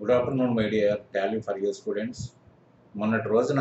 Good afternoon my dear Tally for you students మొన్నటి రోజున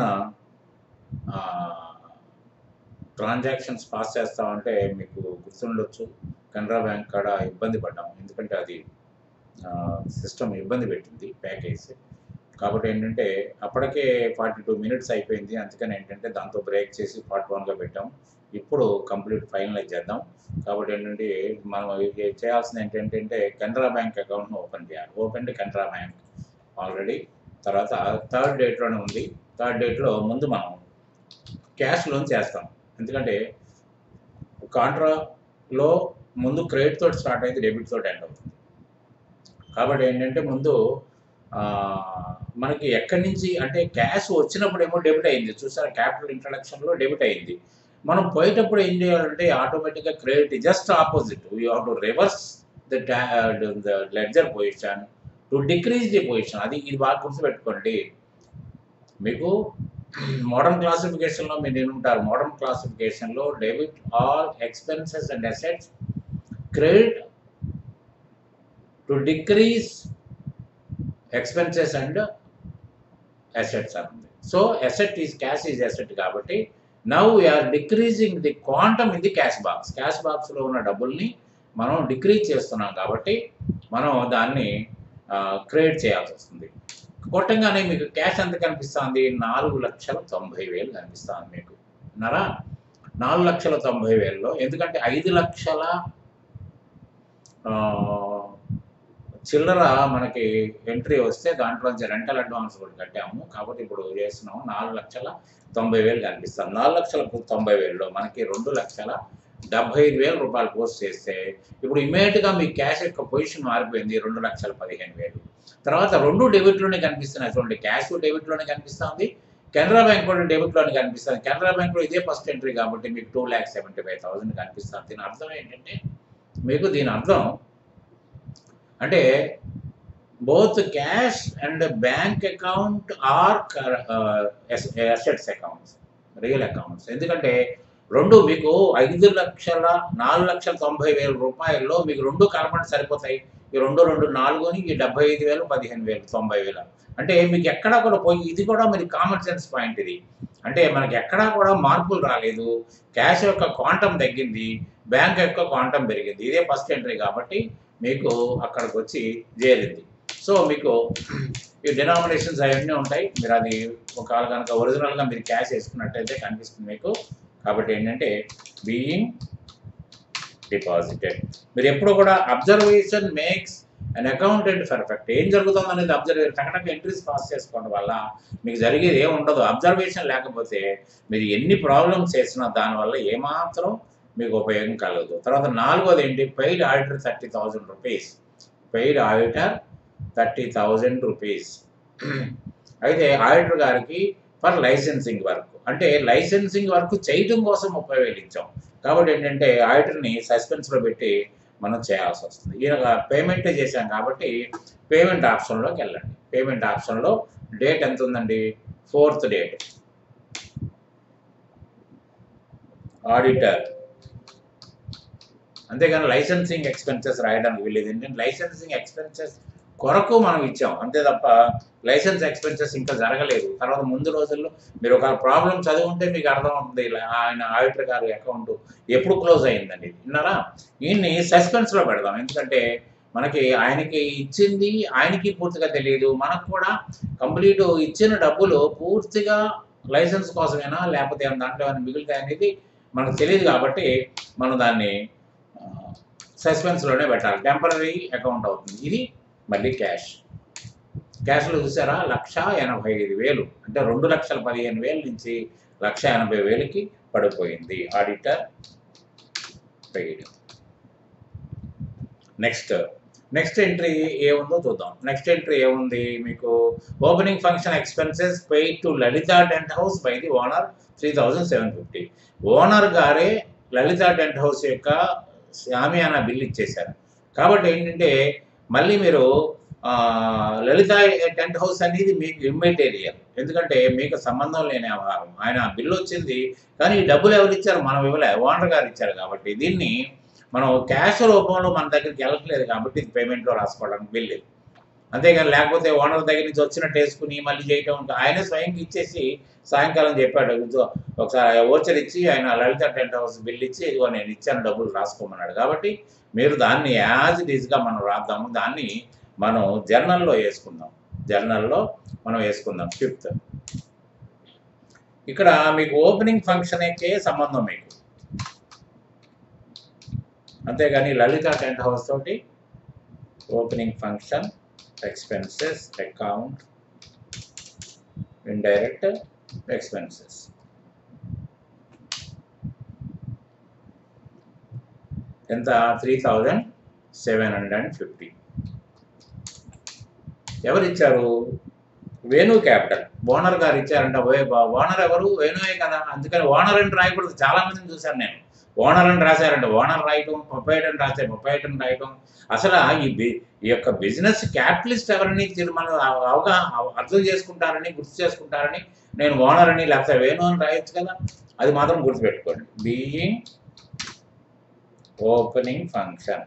transactions pass చేస్తామంటే మీకు గుర్తుండొచ్చు కెనరా బ్యాంక్ కాడ ఇబ్బంది పడ్డాం ఎందుకంటే అది సిస్టమ్ ఇబ్బంది పెట్టింది ప్యాకేజ్ కాబట్టి ఏంటంటే అప్పటికే ఫార్టీ టూ మినిట్స్ అయిపోయింది అందుకని ఏంటంటే దాంతో బ్రేక్ చేసి ఫార్టీ వన్గా పెట్టాం ఇప్పుడు కంప్లీట్ ఫైనలైజ్ చేద్దాం కాబట్టి ఏంటంటే మనం ఏ- చేయాల్సింది ఏంటంటే కెనరా బ్యాంక్ అకౌంట్ను ఓపెన్ చేయాలి ఓపెన్ కెనరా బ్యాంక్ ఆల్రెడీ తర్వాత థర్డ్ డేట్లోనే ఉంది థర్డ్ డేట్లో ముందు మనం క్యాష్ లోన్ చేస్తాం ఎందుకంటే కాంట్రాలో ముందు క్రెడిట్ తోటి స్టార్ట్ అయితే డెబిట్ తోటి ఎండ్ అవుతుంది కాబట్టి ఏంటంటే ముందు ఆ, మనకి ఎక్కడి నుంచి అంటే క్యాష్ వచ్చినప్పుడు ఏమో డెబిట్ అయింది చూసారా క్యాపిటల్ ఇంట్రడక్షన్లో డెబిట్ అయింది మనం పోయేటప్పుడు ఏం చేయాలంటే ఆటోమేటిక్గా credit just opposite you have to reverse the the ledger position to decrease the position అది ఇది బాగా గుర్తుపెట్టుకోండి మీకు మోడర్న్ క్లాసిఫికేషన్లో మీరు ఏముంటారు మోడర్న్ క్లాసిఫికేషన్లో debit all expenses and assets credit to decrease expenses and assets అని ఉంది so asset is cash is asset కాబట్టి now we are decreasing the quantum in the cash box cash బాక్స్లో ఉన్న డబ్బుల్ని మనం డిక్రీజ్ చేస్తున్నాం కాబట్టి మనం దాన్ని క్రియేట్ చేయాల్సి వస్తుంది కొట్టంగానే మీకు క్యాష్ ఎంత కనిపిస్తుంది నాలుగు లక్షల తొంభై వేలు కనిపిస్తుంది మీకు విన్నారా నాలుగు లక్షల తొంభై వేలలో ఎందుకంటే ఐదు లక్షల ఆ, చిల్లర మనకి ఎంట్రీ వస్తే దాంట్లోంచి రెంటల్ అడ్వాన్స్ కూడా కట్టాము కాబట్టి ఇప్పుడు చేస్తున్నాము నాలుగు లక్షల తొంభై వేలు కనిపిస్తాం నాలుగు లక్షల తొంభై వేలలో మనకి రెండు లక్షల డెబ్బై ఐదు వేల రూపాయలు పోస్ట్ చేస్తే ఇప్పుడు ఇమీడియట్గా మీ క్యాష్ యొక్క పొజిషన్ మారిపోయింది రెండు లక్షల పదిహేను వేలు తర్వాత రెండు డెబిట్లోనే కనిపిస్తున్నాయి చూడండి క్యాష్ డెబిట్లోనే కనిపిస్తుంది కెనరా బ్యాంక్ కూడా డెబిట్లోనే కనిపిస్తుంది కెనరా బ్యాంక్లో ఇదే ఫస్ట్ ఎంట్రీ కాబట్టి మీకు two lakh seventy five thousand కనిపిస్తుంది దీని అర్థం ఏంటంటే మీకు దీని అర్థం అంటే both cash and bank account are assets accounts real accounts ఎందుకంటే రెండు మీకు ఐదు లక్షల నాలుగు లక్షల తొంభై వేల రూపాయల్లో మీకు రెండు కలపండి సరిపోతాయి ఈ రెండు రెండు నాలుగుని ఈ డెబ్బై ఐదు వేలు పదిహేను వేలు తొంభై వేలు అంటే మీకు ఎక్కడా కూడా పోయి ఇది కూడా మరి కామన్ సెన్స్ పాయింట్ ఇది అంటే మనకి ఎక్కడా కూడా మార్పులు రాలేదు క్యాష్ యొక్క క్వాంటం తగ్గింది బ్యాంక్ యొక్క క్వాంటం పెరిగింది ఇదే ఫస్ట్ ఎంట్రీ కాబట్టి మీకు అక్కడికి వచ్చి చేరింది సో మీకు ఈ డినామినేషన్స్ అవన్నీ ఉంటాయి మీరు అది ఒకవేళ కనుక ఒరిజినల్గా మీరు క్యాష్ వేసుకున్నట్టయితే కనిపిస్తుంది మీకు కాబట్టి ఏంటంటే బీయింగ్ డిపాజిటెడ్ మీరు ఎప్పుడు కూడా observation makes an accountant perfect ఏం జరుగుతుంది అనేది అబ్జర్వ్ టకటక ఎంట్రీస్ పాస్ చేసుకోవడం వల్ల మీకు జరిగేది ఏం ఉండదు అబ్జర్వేషన్ లేకపోతే మీరు ఎన్ని ప్రాబ్లమ్స్ చేసినా దానివల్ల ఏమాత్రం మీకు ఉపయోగం కలగదు తర్వాత నాలుగోది ఏంటి paid auditor thirty thousand rupees paid auditor thirty thousand rupees అయితే ఆడిటర్ గారికి ఫర్ లైసెన్సింగ్ వర్క్ అంటే లైసెన్సింగ్ వర్క్ చేయడం కోసం ముప్పై వేలు ఇచ్చాం కాబట్టి ఏంటంటే ఆడిటర్ని సస్పెన్స్లో పెట్టి మనం చేయాల్సి వస్తుంది ఈయన పేమెంట్ చేశాం కాబట్టి పేమెంట్ ఆప్షన్లోకి వెళ్ళండి పేమెంట్ ఆప్షన్లో డేట్ ఎంత ఉందండి ఫోర్త్ డేట్ ఆడిటర్ అంతేగాని లైసెన్సింగ్ ఎక్స్పెన్సెస్ రాయడానికి వీలేదు ఏంటంటే లైసెన్సింగ్ ఎక్స్పెన్సెస్ కొరకు మనం ఇచ్చాం అంతే తప్ప లైసెన్స్ ఎక్స్పెన్సెస్ ఇంకా జరగలేదు తర్వాత ముందు రోజుల్లో మీరు ఒక ప్రాబ్లం చదువుంటే మీకు అర్థమవుతుంది ఇలా ఆయన ఆడిటర్ గారి అకౌంట్ ఎప్పుడు క్లోజ్ అయిందండి విన్నారా ఈయన్ని సస్పెన్స్లో పెడదాం ఎందుకంటే మనకి ఆయనకి ఇచ్చింది ఆయనకి పూర్తిగా తెలియదు మనకు కూడా కంప్లీట్ ఇచ్చిన డబ్బులు పూర్తిగా లైసెన్స్ కోసమేనా లేకపోతే ఏమైనా దాంట్లో ఏమైనా మిగులుతాయి అనేది మనకు తెలియదు కాబట్టి మనం దాన్ని సస్పెన్స్లోనే పెట్టాలి టెంపరీ అకౌంట్ అవుతుంది ఇది మళ్ళీ క్యాష్ క్యాష్లో చూసారా లక్ష ఎనభై ఐదు వేలు అంటే రెండు లక్షల పదిహేను వేల నుంచి లక్ష ఎనభై వేలకి పడిపోయింది auditor paid next next entry ఏముందో చూద్దాం నెక్స్ట్ ఎంట్రీ ఏముంది మీకు opening function expenses paid to Lalitha tent house by the owner three thousand seven fifty owner గారే లలిత టెంట్ హౌస్ యొక్క శామియానా బిల్ ఇచ్చేశారు కాబట్టి ఏంటంటే మళ్ళీ మీరు ఆ, లలిత టెంట్ హౌస్ అనేది మీకు ఇమ్మెటీరియల్ ఎందుకంటే మీకు సంబంధం లేని వ్యవహారం ఆయన బిల్లు వచ్చింది కానీ ఈ డబ్బులు ఎవరు ఇచ్చారు మనం ఇవ్వలే ఓనర్ గారు ఇచ్చారు కాబట్టి దీన్ని మనం క్యాష్ రూపంలో మన దగ్గరికి వెళ్ళట్లేదు కాబట్టి ఇది పేమెంట్లో రాసుకోవడానికి బిల్ ఇది అంతేగాని లేకపోతే ఓనర్ దగ్గర నుంచి వచ్చినట్టు వేసుకుని మళ్ళీ చేయటం ఉంటుంది ఆయనే స్వయంగా ఇచ్చేసి సాయంకాలం చెప్పాడు ఇదిగో ఒకసారి ఓచర్ ఇచ్చి ఆయన లలిత టెంట్ హౌస్ బిల్ ఇచ్చి ఇదిగో నేను ఇచ్చాను డబ్బులు రాసుకోమన్నాడు కాబట్టి మీరు దాన్ని యాజ్ ఇట్ ఈజ్గా మనం రాద్దాము దాన్ని మనం జర్నల్లో వేసుకుందాం జర్నల్లో మనం వేసుకుందాం ఫిఫ్త్ ఇక్కడ మీకు ఓపెనింగ్ ఫంక్షన్కే సంబంధం మీకు అంతేగాని లలిత టెంట్ హౌస్ తోటి opening function expenses account indirect expenses ఎంత three thousand seven hundred and fifty ఎవరు ఇచ్చారు వేణు క్యాపిటల్ ఓనర్ గారు ఇచ్చారంట ఓనర్ ఎవరు వేణువే కదా అందుకని ఓనర్ అని రాయకూడదు చాలా మందిని చూశాను నేను ఓనర్ అని రాశారంట ఓనర్ రాయటం ప్రొపైట్ అని రాసే ప్రొపైట్ అని రాయటం అసలు ఈ బి ఈ యొక్క బిజినెస్ క్యాపిటలిస్ట్ ఎవరని తిరు- మనం అవ- అవగాహన అవ- అర్థం చేసుకుంటారని గుర్తు చేసుకుంటారని నేను ఓనర్ అని లేకపోతే వేణు అని రాయొచ్చు కదా అది మాత్రం గుర్తుపెట్టుకోండి బీయింగ్ ఓపెనింగ్ ఫంక్షన్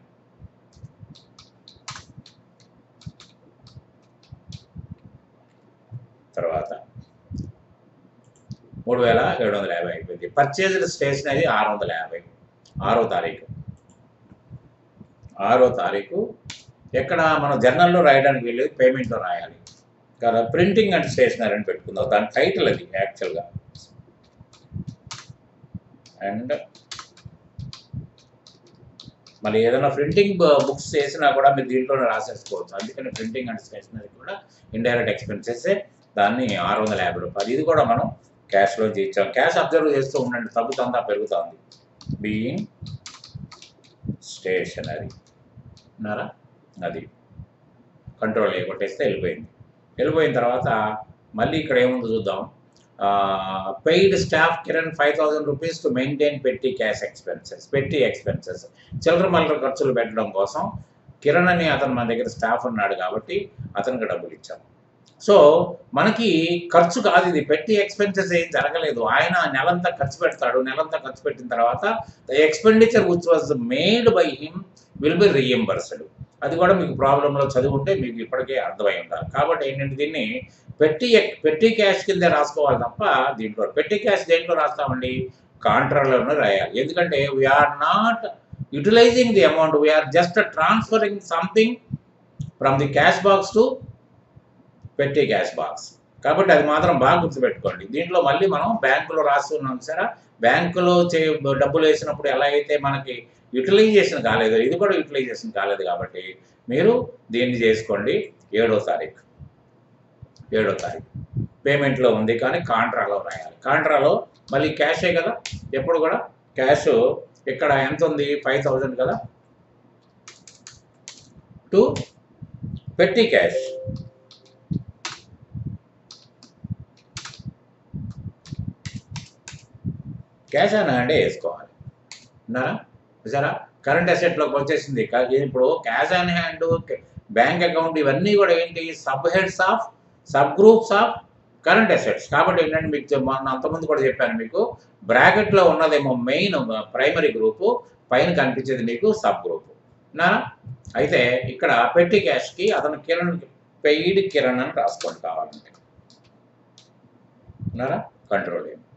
తర్వాత మూడు వేల ఏడు వందల యాభై అయిపోయింది పర్చేజ్డ్ స్టేషనరీ ఆరు వందల యాభై ఆరో తారీఖు ఆరో తారీఖు ఎక్కడ మనం జర్నల్లో రాయడానికి వెళ్ళేది పేమెంట్లో రాయాలి కదా ప్రింటింగ్ అండ్ స్టేషనరీ అని పెట్టుకుందాం దాని టైటిల్ అది యాక్చువల్గా అండ్ మళ్ళీ ఏదైనా ప్రింటింగ్ బుక్స్ చేసినా కూడా మీరు దీంట్లోనే రాసేసుకోవచ్చు అందుకని ప్రింటింగ్ అండ్ స్టేషనరీ కూడా ఇండైరెక్ట్ ఎక్స్పెన్సెస్ దాన్ని ఆరు వందల యాభై రూపాయలు ఇది కూడా మనం క్యాష్లో ఇచ్చాం క్యాష్ అబ్జర్వ్ చేస్తూ ఉండండి తగ్గుతుందా పెరుగుతుంది బీయింగ్ స్టేషనరీ ఉన్నారా అది కంట్రోల్ ఏ కొట్టేస్తే వెళ్ళిపోయింది వెళ్ళిపోయిన తర్వాత మళ్ళీ ఇక్కడ ఏముందో చూద్దాం paid staff Kiran five thousand rupees to maintain petty cash expenses petty expenses చిల్లర మల్లర ఖర్చులు పెట్టడం కోసం కిరణ్ అని అతను మన దగ్గర స్టాఫ్ ఉన్నాడు కాబట్టి అతనికి డబ్బులు ఇచ్చాం సో మనకి ఖర్చు కాదు ఇది పెట్టి ఎక్స్పెన్సెస్ ఏం జరగలేదు ఆయన నెలంతా ఖర్చు పెడతాడు నెలంతా ఖర్చు పెట్టిన తర్వాత the expenditure which was made by him will be reimbursed అది కూడా మీకు ప్రాబ్లంలో చదువుంటే మీకు ఇప్పటికే అర్థమై ఉండాలి కాబట్టి ఏంటంటే దీన్ని పెట్టి పెట్టి క్యాష్ కింద రాసుకోవాలి తప్ప దీంట్లో పెట్టి క్యాష్ దేంట్లో రాస్తామండి కాంట్రాలోనే రాయాలి ఎందుకంటే we are not utilizing the amount we are just transferring something from the cash box to petty cash box కాబట్టి అది మాత్రం బాగా గుర్తుపెట్టుకోండి దీంట్లో మళ్ళీ మనం బ్యాంకులో రాస్తున్నాం సరే బ్యాంకులో చే డబ్బులు వేసినప్పుడు ఎలా అయితే మనకి యూటిలైజేషన్ కాలేదు ఇది కూడా యూటిలైజేషన్ కాలేదు కాబట్టి మీరు దీన్ని చేసుకోండి ఏడో తారీఖు ఏడో తారీఖు పేమెంట్లో ఉంది కానీ కాంట్రాలో రాయాలి కాంట్రాలో మళ్ళీ క్యాషే కదా ఎప్పుడు కూడా క్యాష్ ఇక్కడ ఎంత ఉంది ఫైవ్ థౌజండ్ కదా టు పెట్టి క్యాష్ క్యాష్ అయినా అంటే వేసుకోవాలి ఉన్నారా చూసారా కరెంట్ అసెట్లోకి వచ్చేసింది క- ఇప్పుడు cash on hand bank account ఇవన్నీ కూడా ఏంటి sub heads of sub groups of current assets కాబట్టి ఏంటంటే మీకు చెప్- మొన్న అంతకుముందు కూడా చెప్పాను మీకు బ్రాకెట్లో ఉన్నదేమో మెయిన్ ప్రైమరీ గ్రూపు పైన కనిపించేది మీకు సబ్ గ్రూప్ నా అయితే ఇక్కడ పెట్టి క్యాష్కి అతను కిరణ్ పెయిడ్ కిరణ్ అని రాసుకోండి కావాలంటే ఉన్నారా కంట్రోల్ ఏం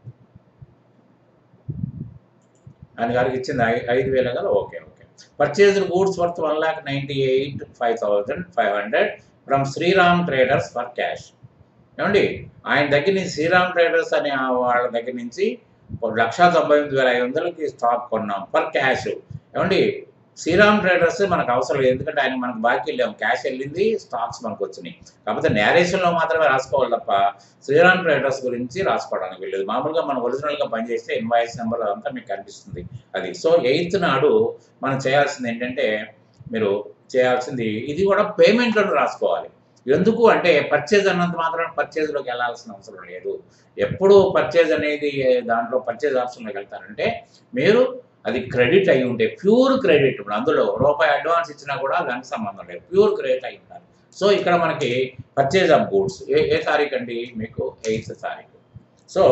ఆయన గారికి ఇచ్చింది ఐ- ఐదు వేల కదా okay okay purchased goods worth one lakh ninety eight five thousand five hundred from Sriram traders for cash ఏమండి ఆయన దగ్గర నుంచి శ్రీరామ్ ట్రేడర్స్ అనే ఆ వాళ్ళ దగ్గర నుంచి ఒక లక్షా తొంభై ఎనిమిది వేల ఐదు వందలకి స్టాక్ కొన్నాం ఫర్ క్యాష్ ఏమండి శ్రీరామ్ ట్రేడర్స్ మనకు అవసరం లేదు ఎందుకంటే ఆయన మనకు బాకీ వెళ్ళాం క్యాష్ వెళ్ళింది స్టాక్స్ మనకు వచ్చినాయి కాకపోతే నేరేషన్లో మాత్రమే రాసుకోవాలి తప్ప శ్రీరామ్ ట్రేడర్స్ గురించి రాసుకోవడానికి వెళ్ళలేదు మామూలుగా మనం ఒరిజినల్గా పనిచేస్తే ఇన్వాయిస్ నెంబర్ అదంతా మీకు కనిపిస్తుంది అది సో ఎయిత్ నాడు మనం చేయాల్సింది ఏంటంటే మీరు చేయాల్సింది ఇది కూడా పేమెంట్లను రాసుకోవాలి ఎందుకు అంటే పర్చేజ్ అన్నంత మాత్రం పర్చేజ్లోకి వెళ్ళాల్సిన అవసరం లేదు ఎప్పుడు పర్చేజ్ అనేది దాంట్లో పర్చేజ్ ఆప్షన్లోకి వెళ్తారంటే మీరు అది క్రెడిట్ అయి ఉంటే ప్యూర్ క్రెడిట్ ఇప్పుడు అందులో రూపాయి అడ్వాన్స్ ఇచ్చినా కూడా దానికి సంబంధం లేదు ప్యూర్ క్రెడిట్ అయి ఉండాలి సో ఇక్కడ మనకి పర్చేజ్ ఆఫ్ గూడ్స్ ఏ ఏ తారీఖు అండి మీకు ఎయిత్ తారీఖు so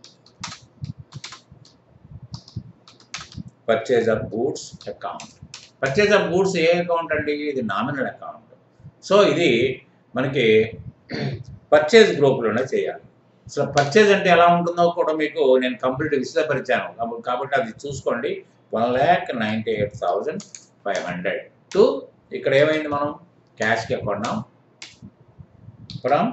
purchase of goods account purchase of goods ఏ అకౌంట్ అండి ఇది నామినల్ అకౌంట్ సో ఇది మనకి పర్చేజ్ గ్రూప్లోనే చేయాలి సో పర్చేజ్ అంటే ఎలా ఉంటుందో కూడా మీకు నేను కంప్లీట్ విశదపరిచాను కాబ- కాబట్టి అది చూసుకోండి one lakh ninety eight thousand five hundred to ఇక్కడ ఏమైంది మనం క్యాష్కి కొన్నాం from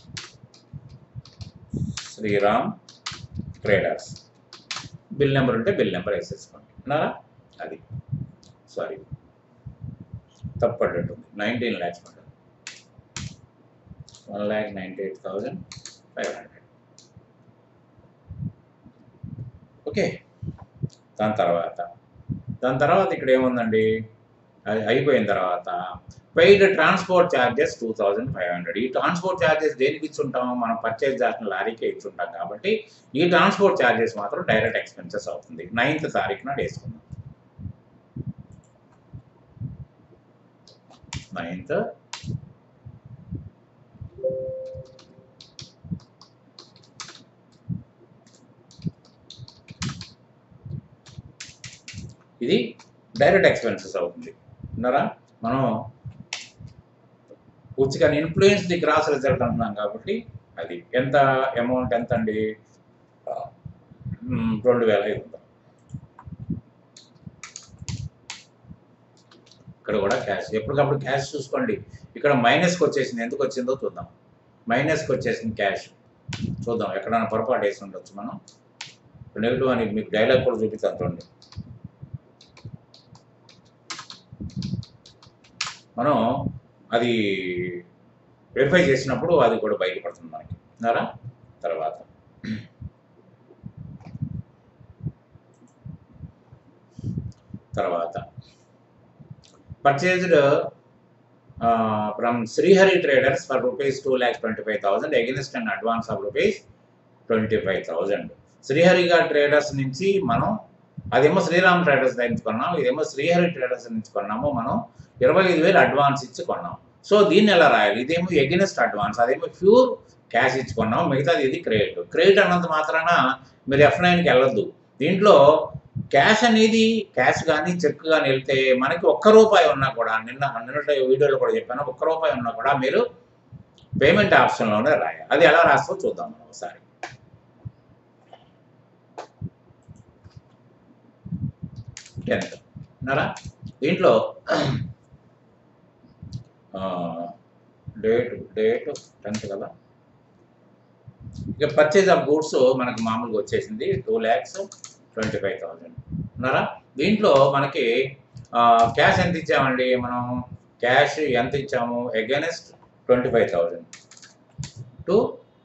Sriram traders bill number ఉంటే బిల్ నెంబర్ వేసేసుకోండి విన్నారా అది సారీ తప్పట్టుంది నైన్టీన్ ల్యాక్స్ పడ్డది one lakh ninety eight thousand five hundred okay దాని తర్వాత దాని తర్వాత ఇక్కడ ఏముందండి అది అయిపోయిన తర్వాత paid transport charges two thousand five hundred ఈ ట్రాన్స్పోర్ట్ ఛార్జెస్ దేనికి ఇచ్చుంటాము మనం పర్చేజ్ చేసిన లారీకే ఇచ్చుంటాం కాబట్టి ఈ ట్రాన్స్పోర్ట్ ఛార్జెస్ మాత్రం డైరెక్ట్ ఎక్స్పెన్సెస్ అవుతుంది నైన్త్ తారీఖు నాడు వేసుకుందాం నైన్త్ ఇది డైరెక్ట్ ఎక్స్పెన్సెస్ అవుతుంది విన్నారా మనం పూర్తిగా ఇన్ఫ్లుయెన్స్ ది గ్రాస్ రిజల్ట్ అంటున్నాం కాబట్టి అది ఎంత అమౌంట్ ఎంత అండి మ్, రెండు వేల ఐదు వందలు ఇక్కడ కూడా క్యాష్ ఎప్పటికప్పుడు క్యాష్ చూసుకోండి ఇక్కడ మైనస్కి వచ్చేసింది ఎందుకు వచ్చిందో చూద్దాం మైనస్కి వచ్చేసింది క్యాష్ చూద్దాం ఎక్కడైనా పొరపాటు వేసి ఉండొచ్చు మనం నెగిటివ్ అని మీకు డైలాగ్ కూడా చూపిస్తాను చూడండి మనం అది వెరిఫై చేసినప్పుడు అది కూడా బయటపడుతుంది మనకి ఉన్నారా తర్వాత తర్వాత purchased from Srihari traders for rupees two lakhs twenty five thousand against and advance of rupees twenty five thousand Srihari గారి ట్రేడర్స్ నుంచి మనం అదేమో శ్రీరామ్ ట్రేడర్స్ దగ్గర నుంచి కొన్నాం ఇదేమో శ్రీహరి ట్రేడర్స్ నుంచి కొన్నాము మనం ఇరవై ఐదు వేలు అడ్వాన్స్ ఇచ్చి కొన్నాం సో దీన్ని ఎలా రాయాలి ఇదేమో ఎగెనిస్ట్ అడ్వాన్స్ అదేమో ప్యూర్ క్యాష్ ఇచ్చి కొన్నాం మిగతాది ఇది క్రెడిట్ క్రెడిట్ అన్నంత మాత్రాన మీరు ఎఫ్ నైన్కి వెళ్ళొద్దు దీంట్లో క్యాష్ అనేది క్యాష్ కానీ చెక్ కానీ వెళ్తే మనకి ఒక్క రూపాయి ఉన్నా కూడా నిన్న నిన్నటి వీడియోలో కూడా చెప్పాను ఒక్క రూపాయి ఉన్నా కూడా మీరు పేమెంట్ ఆప్షన్లోనే రాయాలి అది ఎలా రాస్తో చూద్దాం మనం ఒకసారి టెన్త్ ఉన్నారా దీంట్లో డేట్ డేట్ టెన్త్ కదా ఇక పర్చేజ్ ఆఫ్ గూడ్స్ మనకి మామూలుగా వచ్చేసింది two lakhs twenty five thousand ఉన్నారా దీంట్లో మనకి క్యాష్ ఎంత ఇచ్చామండి మనం క్యాష్ ఎంత ఇచ్చాము against twenty five thousand to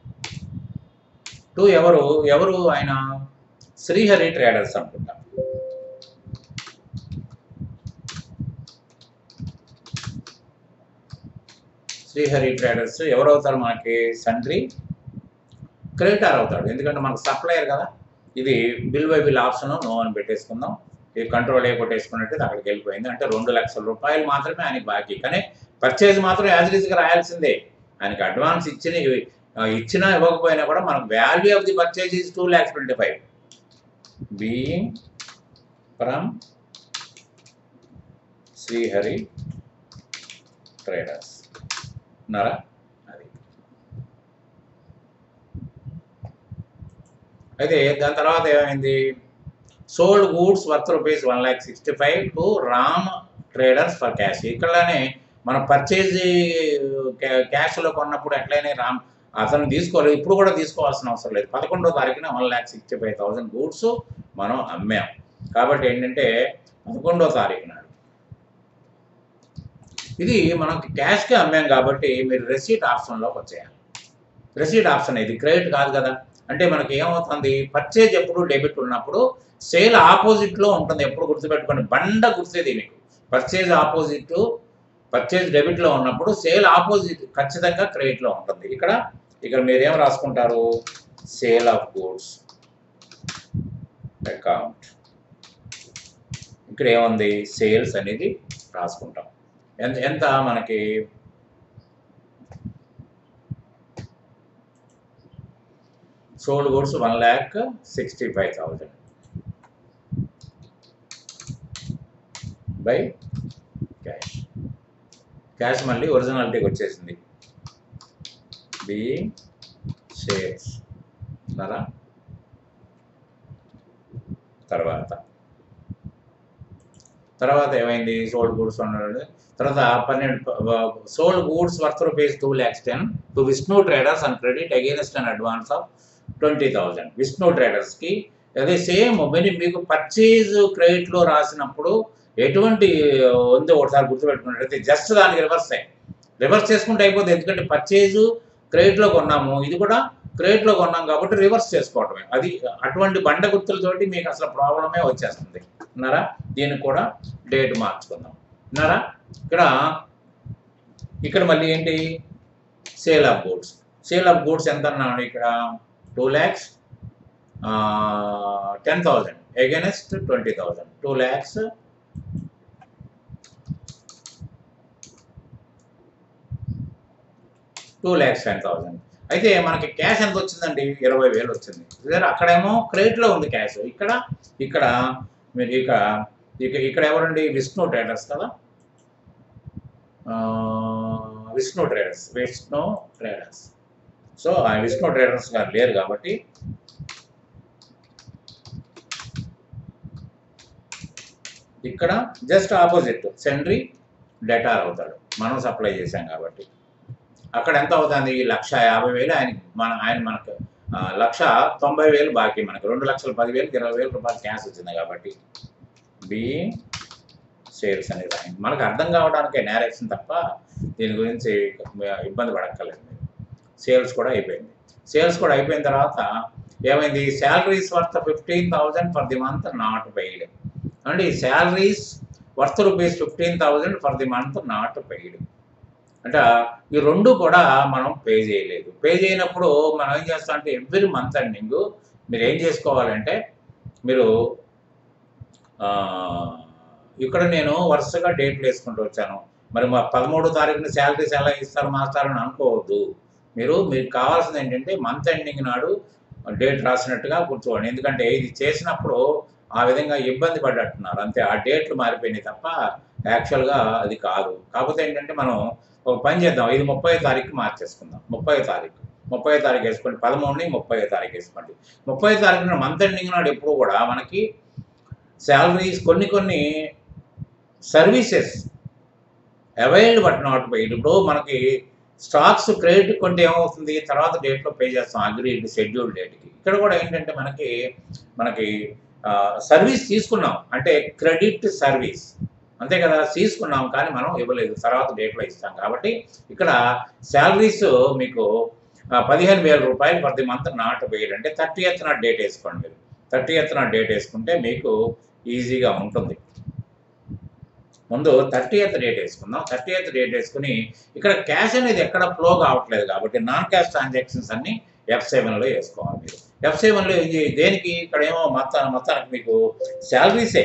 to ఎవరు ఎవరు ఆయన శ్రీహరి ట్రేడర్స్ అనుకుంటా శ్రీహరి ట్రేడర్స్ ఎవరవుతారు మనకి సండ్రి క్రెడిటార్ అవుతాడు ఎందుకంటే మనకు సప్లయర్ కదా ఇది bill by bill option no అని పెట్టేసుకుందాం ఇది కంట్రోల్ ఏ కొట్టేసుకున్నట్టు అక్కడికి వెళ్ళిపోయింది అంటే రెండు లక్షల రూపాయలు మాత్రమే ఆయనకి బాకీ కానీ పర్చేజ్ మాత్రం యాజ్ గా రాయాల్సిందే ఆయనకి అడ్వాన్స్ ఇచ్చిన ఇచ్చినా ఇవ్వకపోయినా కూడా మనకు value of the purchase is two lakhs twenty five being from Srihari traders ఉన్నారా అది అయితే దాని తర్వాత ఏమైంది sold goods worth rupees one lakh sixty five to Ram traders for cash ఇక్కడనే మనం పర్చేజ్ క్యాష్లో కొన్నప్పుడు ఎట్లయినా రామ్ అతను తీసుకోలేదు ఇప్పుడు కూడా తీసుకోవాల్సిన అవసరం లేదు పదకొండో తారీఖున one lakh sixty five thousand goods మనం అమ్మాం కాబట్టి ఏంటంటే పదకొండో తారీఖు నాడు ఇది మనకి క్యాష్కే అమ్మాం కాబట్టి మీరు రెసీట్ ఆప్షన్లోకి వచ్చేయాలి రెసీట్ ఆప్షన్ ఇది క్రెడిట్ కాదు కదా అంటే మనకి ఏమవుతుంది పర్చేజ్ ఎప్పుడు డెబిట్ ఉన్నప్పుడు సేల్ ఆపోజిట్లో ఉంటుంది ఎప్పుడు గుర్తుపెట్టుకోండి బండ గుర్తుంది మీకు పర్చేజ్ ఆపోజిట్ పర్చేజ్ డెబిట్లో ఉన్నప్పుడు సేల్ ఆపోజిట్ ఖచ్చితంగా క్రెడిట్లో ఉంటుంది ఇక్కడ ఇక్కడ మీరేం రాసుకుంటారు సేల్ ఆఫ్ గూడ్స్ అకౌంట్ ఇక్కడ ఏముంది సేల్స్ అనేది రాసుకుంటాం ఎంత ఎంత మనకి sold goods one lakh sixty five thousand by cash cash మళ్ళీ ఒరిజినాలిటీకి వచ్చేసింది బి షేర్స్ అన్నారా తర్వాత తర్వాత ఏమైంది సోల్డ్ గూడ్స్ అన్నాడు తర్వాత పన్నెండు sold goods worth rupees two lakhs ten to Vishnu traders and credit against an advance of twenty thousand Vishnu ట్రేడర్స్కి అదే సేమ్ మీరు మీకు పర్చేజ్ క్రెడిట్లో రాసినప్పుడు ఎటువంటి ఉందో ఒకసారి గుర్తుపెట్టుకున్నట్టయితే జస్ట్ దానికి రివర్స్ అయ్యి రివర్స్ చేసుకుంటే అయిపోతుంది ఎందుకంటే పర్చేజ్ క్రెడిట్లో కొన్నాము ఇది కూడా క్రెడిట్లో కొన్నాం కాబట్టి రివర్స్ చేసుకోవటమే అది అటువంటి బండ గుర్తులతోటి మీకు అసలు ప్రాబ్లమే వచ్చేస్తుంది ఉన్నారా దీనికి కూడా డేట్ మార్చుకుందాం ఉన్నారా ఇక్కడ ఇక్కడ మళ్ళీ ఏంటి sale of goods sale of goods ఎంత అన్నాడు ఇక్కడ two lakhs ten thousand against twenty thousand two lakhs two lakhs ten thousand అయితే మనకి క్యాష్ ఎంత వచ్చిందండి ఇరవై వేలు వచ్చింది ఇదే అక్కడేమో క్రెడిట్లో ఉంది క్యాష్ ఇక్కడ ఇక్కడ మీరు ఇక ఇక ఇక్కడ ఎవరండి విష్ణు ట్రేడర్స్ కదా ఆ, Vishnu traders Vishnu traders so ఆ విష్ణు ట్రేడర్స్ గారు లేరు కాబట్టి ఇక్కడ జస్ట్ ఆపోజిట్ సెండ్రీ డెటార్ అవుతాడు మనం సప్లై చేశాం కాబట్టి అక్కడ ఎంత అవుతుంది లక్ష యాభై వేలు ఆయన మన ఆయన మనకు ఆ, లక్ష తొంభై వేలు బాకీ మనకు రెండు లక్షల పదివేలకు ఇరవై వేల రూపాయలు క్యాష్ వచ్చింది కాబట్టి బి సేల్స్ అనేది రాయండి మనకు అర్థం కావడానికే నేరేషన్ తప్ప దీని గురించి ఇబ్బంది పడక్కర్లేదు మీరు సేల్స్ కూడా అయిపోయింది సేల్స్ కూడా అయిపోయిన తర్వాత ఏమైంది salaries worth fifteen thousand for the month not paid and ఈ salaries worth rupees fifteen thousand for the month not paid అంటే ఈ రెండు కూడా మనం పే చేయలేదు పే చేయనప్పుడు మనం ఏం చేస్తాం అంటే ఎవ్రీ మంత్ ఎండింగ్ మీరు ఏం చేసుకోవాలంటే మీరు ఆ, ఇక్కడ నేను వరుసగా డేట్లు వేసుకుంటూ వచ్చాను మరి మా పదమూడో తారీఖున శాలరీస్ ఎలా ఇస్తారు మాస్టర్ అని అనుకోవద్దు మీరు మీకు కావాల్సింది ఏంటంటే మంత్ ఎండింగ్ నాడు డేట్ రాసినట్టుగా కూర్చోండి ఎందుకంటే ఇది చేసినప్పుడు ఆ విధంగా ఇబ్బంది పడ్డట్టున్నారు అంతే ఆ డేట్లు మారిపోయినాయి తప్ప యాక్చువల్గా అది కాదు కాకపోతే ఏంటంటే మనం ఒక పని చేద్దాం ఇది ముప్పై తారీఖు మార్చేసుకుందాం ముప్పై తారీఖు ముప్పై తారీఖు వేసుకోండి పదమూడుని ముప్పై తారీఖు వేసుకోండి ముప్పై తారీఖున మంత్ ఎండింగ్ నాడు ఎప్పుడు కూడా మనకి శాలరీస్ కొన్ని కొన్ని services availed but not paid ఇప్పుడు మనకి స్టాక్స్ క్రెడిట్ కొంటే ఏమవుతుంది తర్వాత డేట్లో పే చేస్తాం అగ్రీడ్ షెడ్యూల్ డేట్కి ఇక్కడ కూడా ఏంటంటే మనకి మనకి సర్వీస్ తీసుకున్నాం అంటే క్రెడిట్ సర్వీస్ అంతే కదా తీసుకున్నాం కానీ మనం ఇవ్వలేదు తర్వాత డేట్లో ఇస్తాం కాబట్టి ఇక్కడ శాలరీస్ మీకు ఆ, పదిహేను వేల రూపాయలు ప్రతి మంత్ నాట్ పెయిడ్ అంటే థర్టీ ఎత్ నాట్ డేట్ వేసుకోండి మీరు థర్టీ ఎత్ నాట్ డేట్ వేసుకుంటే మీకు ఈజీగా ఉంటుంది ముందు థర్టీ ఎత్ డేట్ వేసుకుందాం థర్టీ ఎత్ డేట్ వేసుకుని ఇక్కడ క్యాష్ అనేది ఎక్కడ ఫ్లో కావట్లేదు కాబట్టి నాన్ క్యాష్ ట్రాన్సాక్షన్స్ అన్ని ఎఫ్ సెవెన్లో వేసుకోవాలి మీరు ఎఫ్ సెవెన్లో ఇది దేనికి ఇక్కడ ఏమో మొత్తం మొత్తానికి మీకు శాలరీసే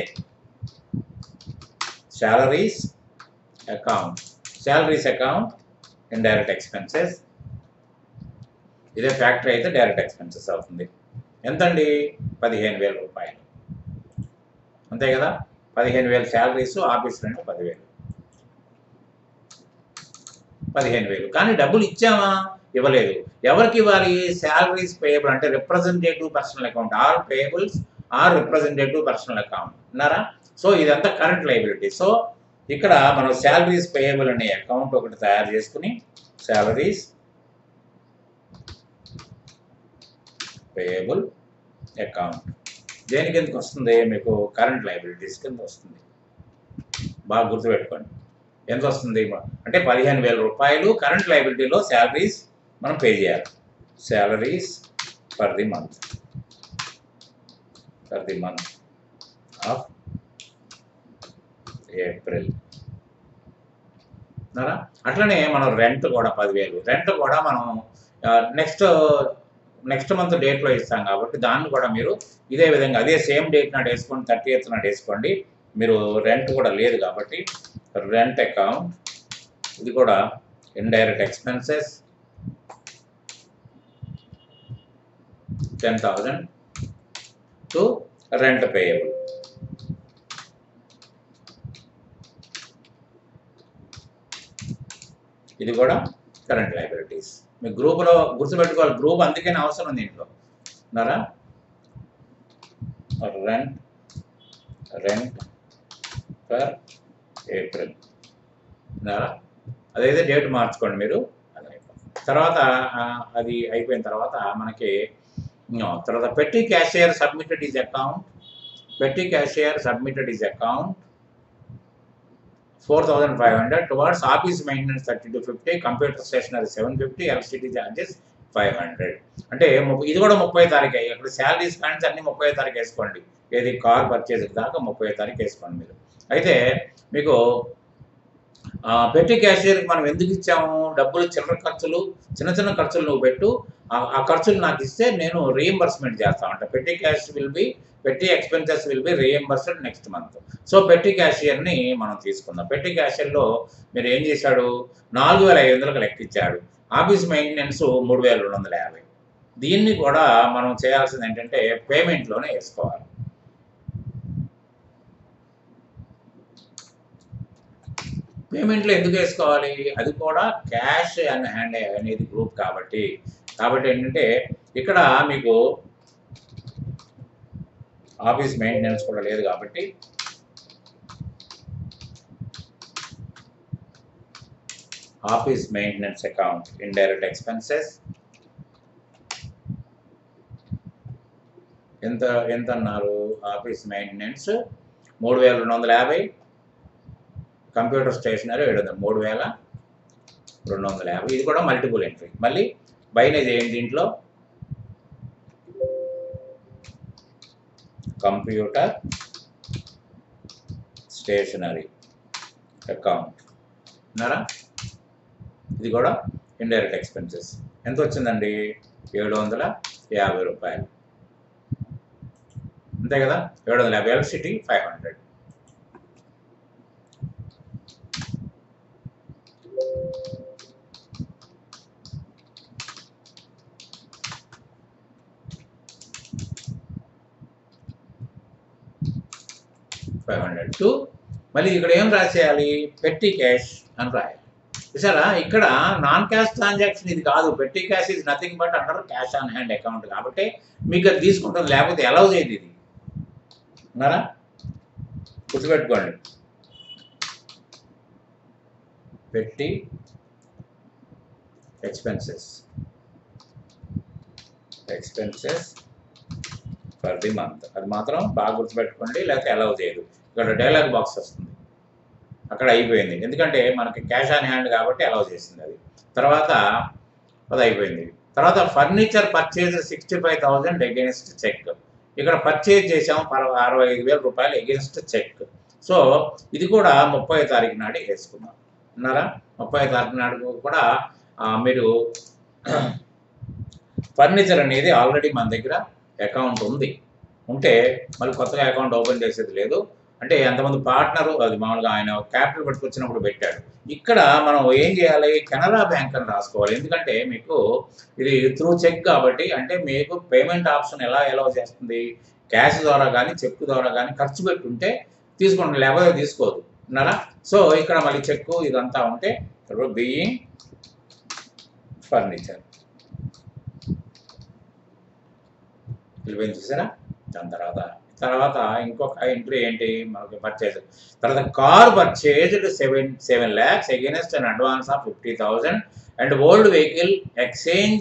salaries account salaries account indirect expenses ఇదే ఫ్యాక్టరీ అయితే డైరెక్ట్ ఎక్స్పెన్సెస్ అవుతుంది ఎంతండి పదిహేను వేల రూపాయలు అంతే కదా పదిహేను వేలు శాలరీస్ ఆఫీస్ రెంట్ పదివేలు పదిహేను వేలు కానీ డబ్బులు ఇచ్చామా ఇవ్వలేదు ఎవరికి ఇవ్వాలి శాలరీస్ పేయబుల్ అంటే representative personal account or payables or representative personal account ఉన్నారా సో ఇదంతా కరెంట్ లైబిలిటీ సో ఇక్కడ మనం శాలరీస్ పేయబుల్ అనే అకౌంట్ ఒకటి తయారు చేసుకుని శాలరీస్ పేయబుల్ అకౌంట్ దేనికి ఎందుకు వస్తుంది మీకు కరెంట్ లైబిలిటీస్ కింద వస్తుంది బాగా గుర్తుపెట్టుకోండి ఎంత వస్తుంది అంటే పదిహేను వేల రూపాయలు కరెంట్ లైబిలిటీలో శాలరీస్ మనం పే చేయాలి salaries for the month for the month of April ఉన్నారా అట్లనే మనం రెంట్ కూడా పదివేలు రెంట్ కూడా మనం నెక్స్ట్ నెక్స్ట్ మంత్ డేట్లో ఇస్తాం కాబట్టి దాన్ని కూడా మీరు ఇదే విధంగా అదే సేమ్ డేట్ నాడు వేసుకోండి థర్టీ ఎయిత్ నాడు వేసుకోండి మీరు రెంట్ కూడా లేదు కాబట్టి రెంట్ అకౌంట్ ఇది కూడా indirect expenses ten thousand to rent payable ఇది కూడా కరెంట్ లైబిలిటీస్ మీ గ్రూప్లో గుర్తుపెట్టుకోవాలి గ్రూప్ అందుకని అవసరం దీంట్లో ఉన్నారా రెంట్ రెంట్ ఫర్ ఏప్రిల్ ఉన్నారా అదైతే డేట్ మార్చుకోండి మీరు అది అయిపోయింది. తర్వాత ఆ, అది అయిపోయిన తర్వాత మనకి no, తర్వాత petty cashier submitted is account petty cashier submitted is account four thousand five hundred towards office maintenance thirty two fifty computer stationery seven fifty electricity charges five hundred అంటే ము- ఇది కూడా ముప్పై తారీఖు ఇక్కడ శాలరీస్ కానీ అన్ని ముప్పై తారీఖు వేసుకోండి ఏది కార్ పర్చేజ్ దాకా ముప్పై తారీఖు వేసుకోండి మీరు అయితే మీకు ఆ, పెట్టి క్యాషియర్కి మనం ఎందుకు ఇచ్చాము డబ్బులు చిల్లర ఖర్చులు చిన్న చిన్న ఖర్చులు నువ్వు పెట్టు ఆ- ఆ ఖర్చులు నాకు ఇస్తే నేను రీఎంబర్స్మెంట్ చేస్తాను అంటే petty cash will be petty expenses will be reimbursed next month so petty క్యాషియర్ని మనం తీసుకుందాం పెట్టి క్యాషియర్లో మీరు ఏం చేశాడు నాలుగు వేల ఐదు వందలకు లెక్కించాడు ఆఫీస్ మెయింటెనెన్స్ మూడు వేల రెండు వందల యాభై దీన్ని కూడా మనం చేయాల్సింది ఏంటంటే పేమెంట్లోనే వేసుకోవాలి పేమెంట్లో ఎందుకు వేసుకోవాలి అది కూడా క్యాష్ అండ్ హ్యాండ్ అనేది గ్రూప్ కాబట్టి కాబట్టి ఏంటంటే ఇక్కడ మీకు ఆఫీస్ మెయింటెనెన్స్ కూడా లేదు కాబట్టి office maintenance account indirect expenses ఎంత ఎంత అన్నారు ఆఫీస్ మెయింటెనెన్స్ మూడు వేల రెండు వందల యాభై కంప్యూటర్ స్టేషనరీ ఏడు వందల మూడు వేల రెండు వందల యాభై ఇది కూడా మల్టిపుల్ ఎంట్రీ మళ్ళీ బైనేజ్ ఏంటి దీంట్లో కంప్యూటర్ స్టేషనరీ అకౌంట్ ఉన్నారా ఇది కూడా ఇండైరెక్ట్ ఎక్స్పెన్సెస్ ఎంత వచ్చిందండి ఏడు వందల యాభై రూపాయలు అంతే కదా ఏడు వందల యాభై electricity five hundred five hundred two మళ్ళీ ఇక్కడ ఏం రాసేయాలి పెట్టి క్యాష్ అని రాయాలి చూసారా ఇక్కడ నాన్ క్యాష్ ట్రాన్సాక్షన్ ఇది కాదు petty cash is nothing but under cash on hand account కాబట్టి మీకు అది తీసుకుంటుంది లేకపోతే ఎలా చేయదు ఇది ఉన్నారా గుర్తుపెట్టుకోండి petty expenses expenses for the month అది మాత్రం బాగా గుర్తుపెట్టుకోండి లేకపోతే అలౌ చేయదు ఇక్కడ డైలాగ్ బాక్స్ వస్తుంది అక్కడ అయిపోయింది ఎందుకంటే మనకి క్యాష్ ఆన్ హ్యాండ్ కాబట్టి అలౌ చేసింది అది తర్వాత అది అయిపోయింది తర్వాత furniture purchase sixty five thousand against cheque ఇక్కడ పర్చేజ్ చేసాం పర- అరవై ఐదు వేల రూపాయలు ఎగెన్స్ట్ చెక్ సో ఇది కూడా ముప్పై తారీఖు నాడు వేసుకుందాం అన్నారా ముప్పై తారీఖు నాడు కూడా ఆ, మీరు ఫర్నిచర్ అనేది ఆల్రెడీ మన దగ్గర అకౌంట్ ఉంది ఉంటే మళ్ళీ కొత్తగా అకౌంట్ ఓపెన్ చేసేది లేదు అంటే ఎంతమంది పార్ట్నరు అది మామూలుగా ఆయన క్యాపిటల్ పట్టుకొచ్చినప్పుడు పెట్టాడు ఇక్కడ మనం ఏం చేయాలి కెనరా బ్యాంక్ అని రాసుకోవాలి ఎందుకంటే మీకు ఇది త్రూ చెక్ కాబట్టి అంటే మీకు పేమెంట్ ఆప్షన్ ఎలా ఎలా చేస్తుంది క్యాష్ ద్వారా కానీ చెక్ ద్వారా కానీ ఖర్చు పెట్టుంటే తీసుకోండి లేకపోతే తీసుకోదు ఉన్నారా సో ఇక్కడ మళ్ళీ చెక్ ఇదంతా ఉంటే బీయింగ్ ఫర్నిచర్ వెళ్ళిపోయింది చూసారా దాని తర్వాత తర్వాత ఇంకొక ఎంట్రీ ఏంటి మనకి పర్చేజ్ తర్వాత car purchased seven seven lakhs against an advance of fifty thousand and old vehicle exchange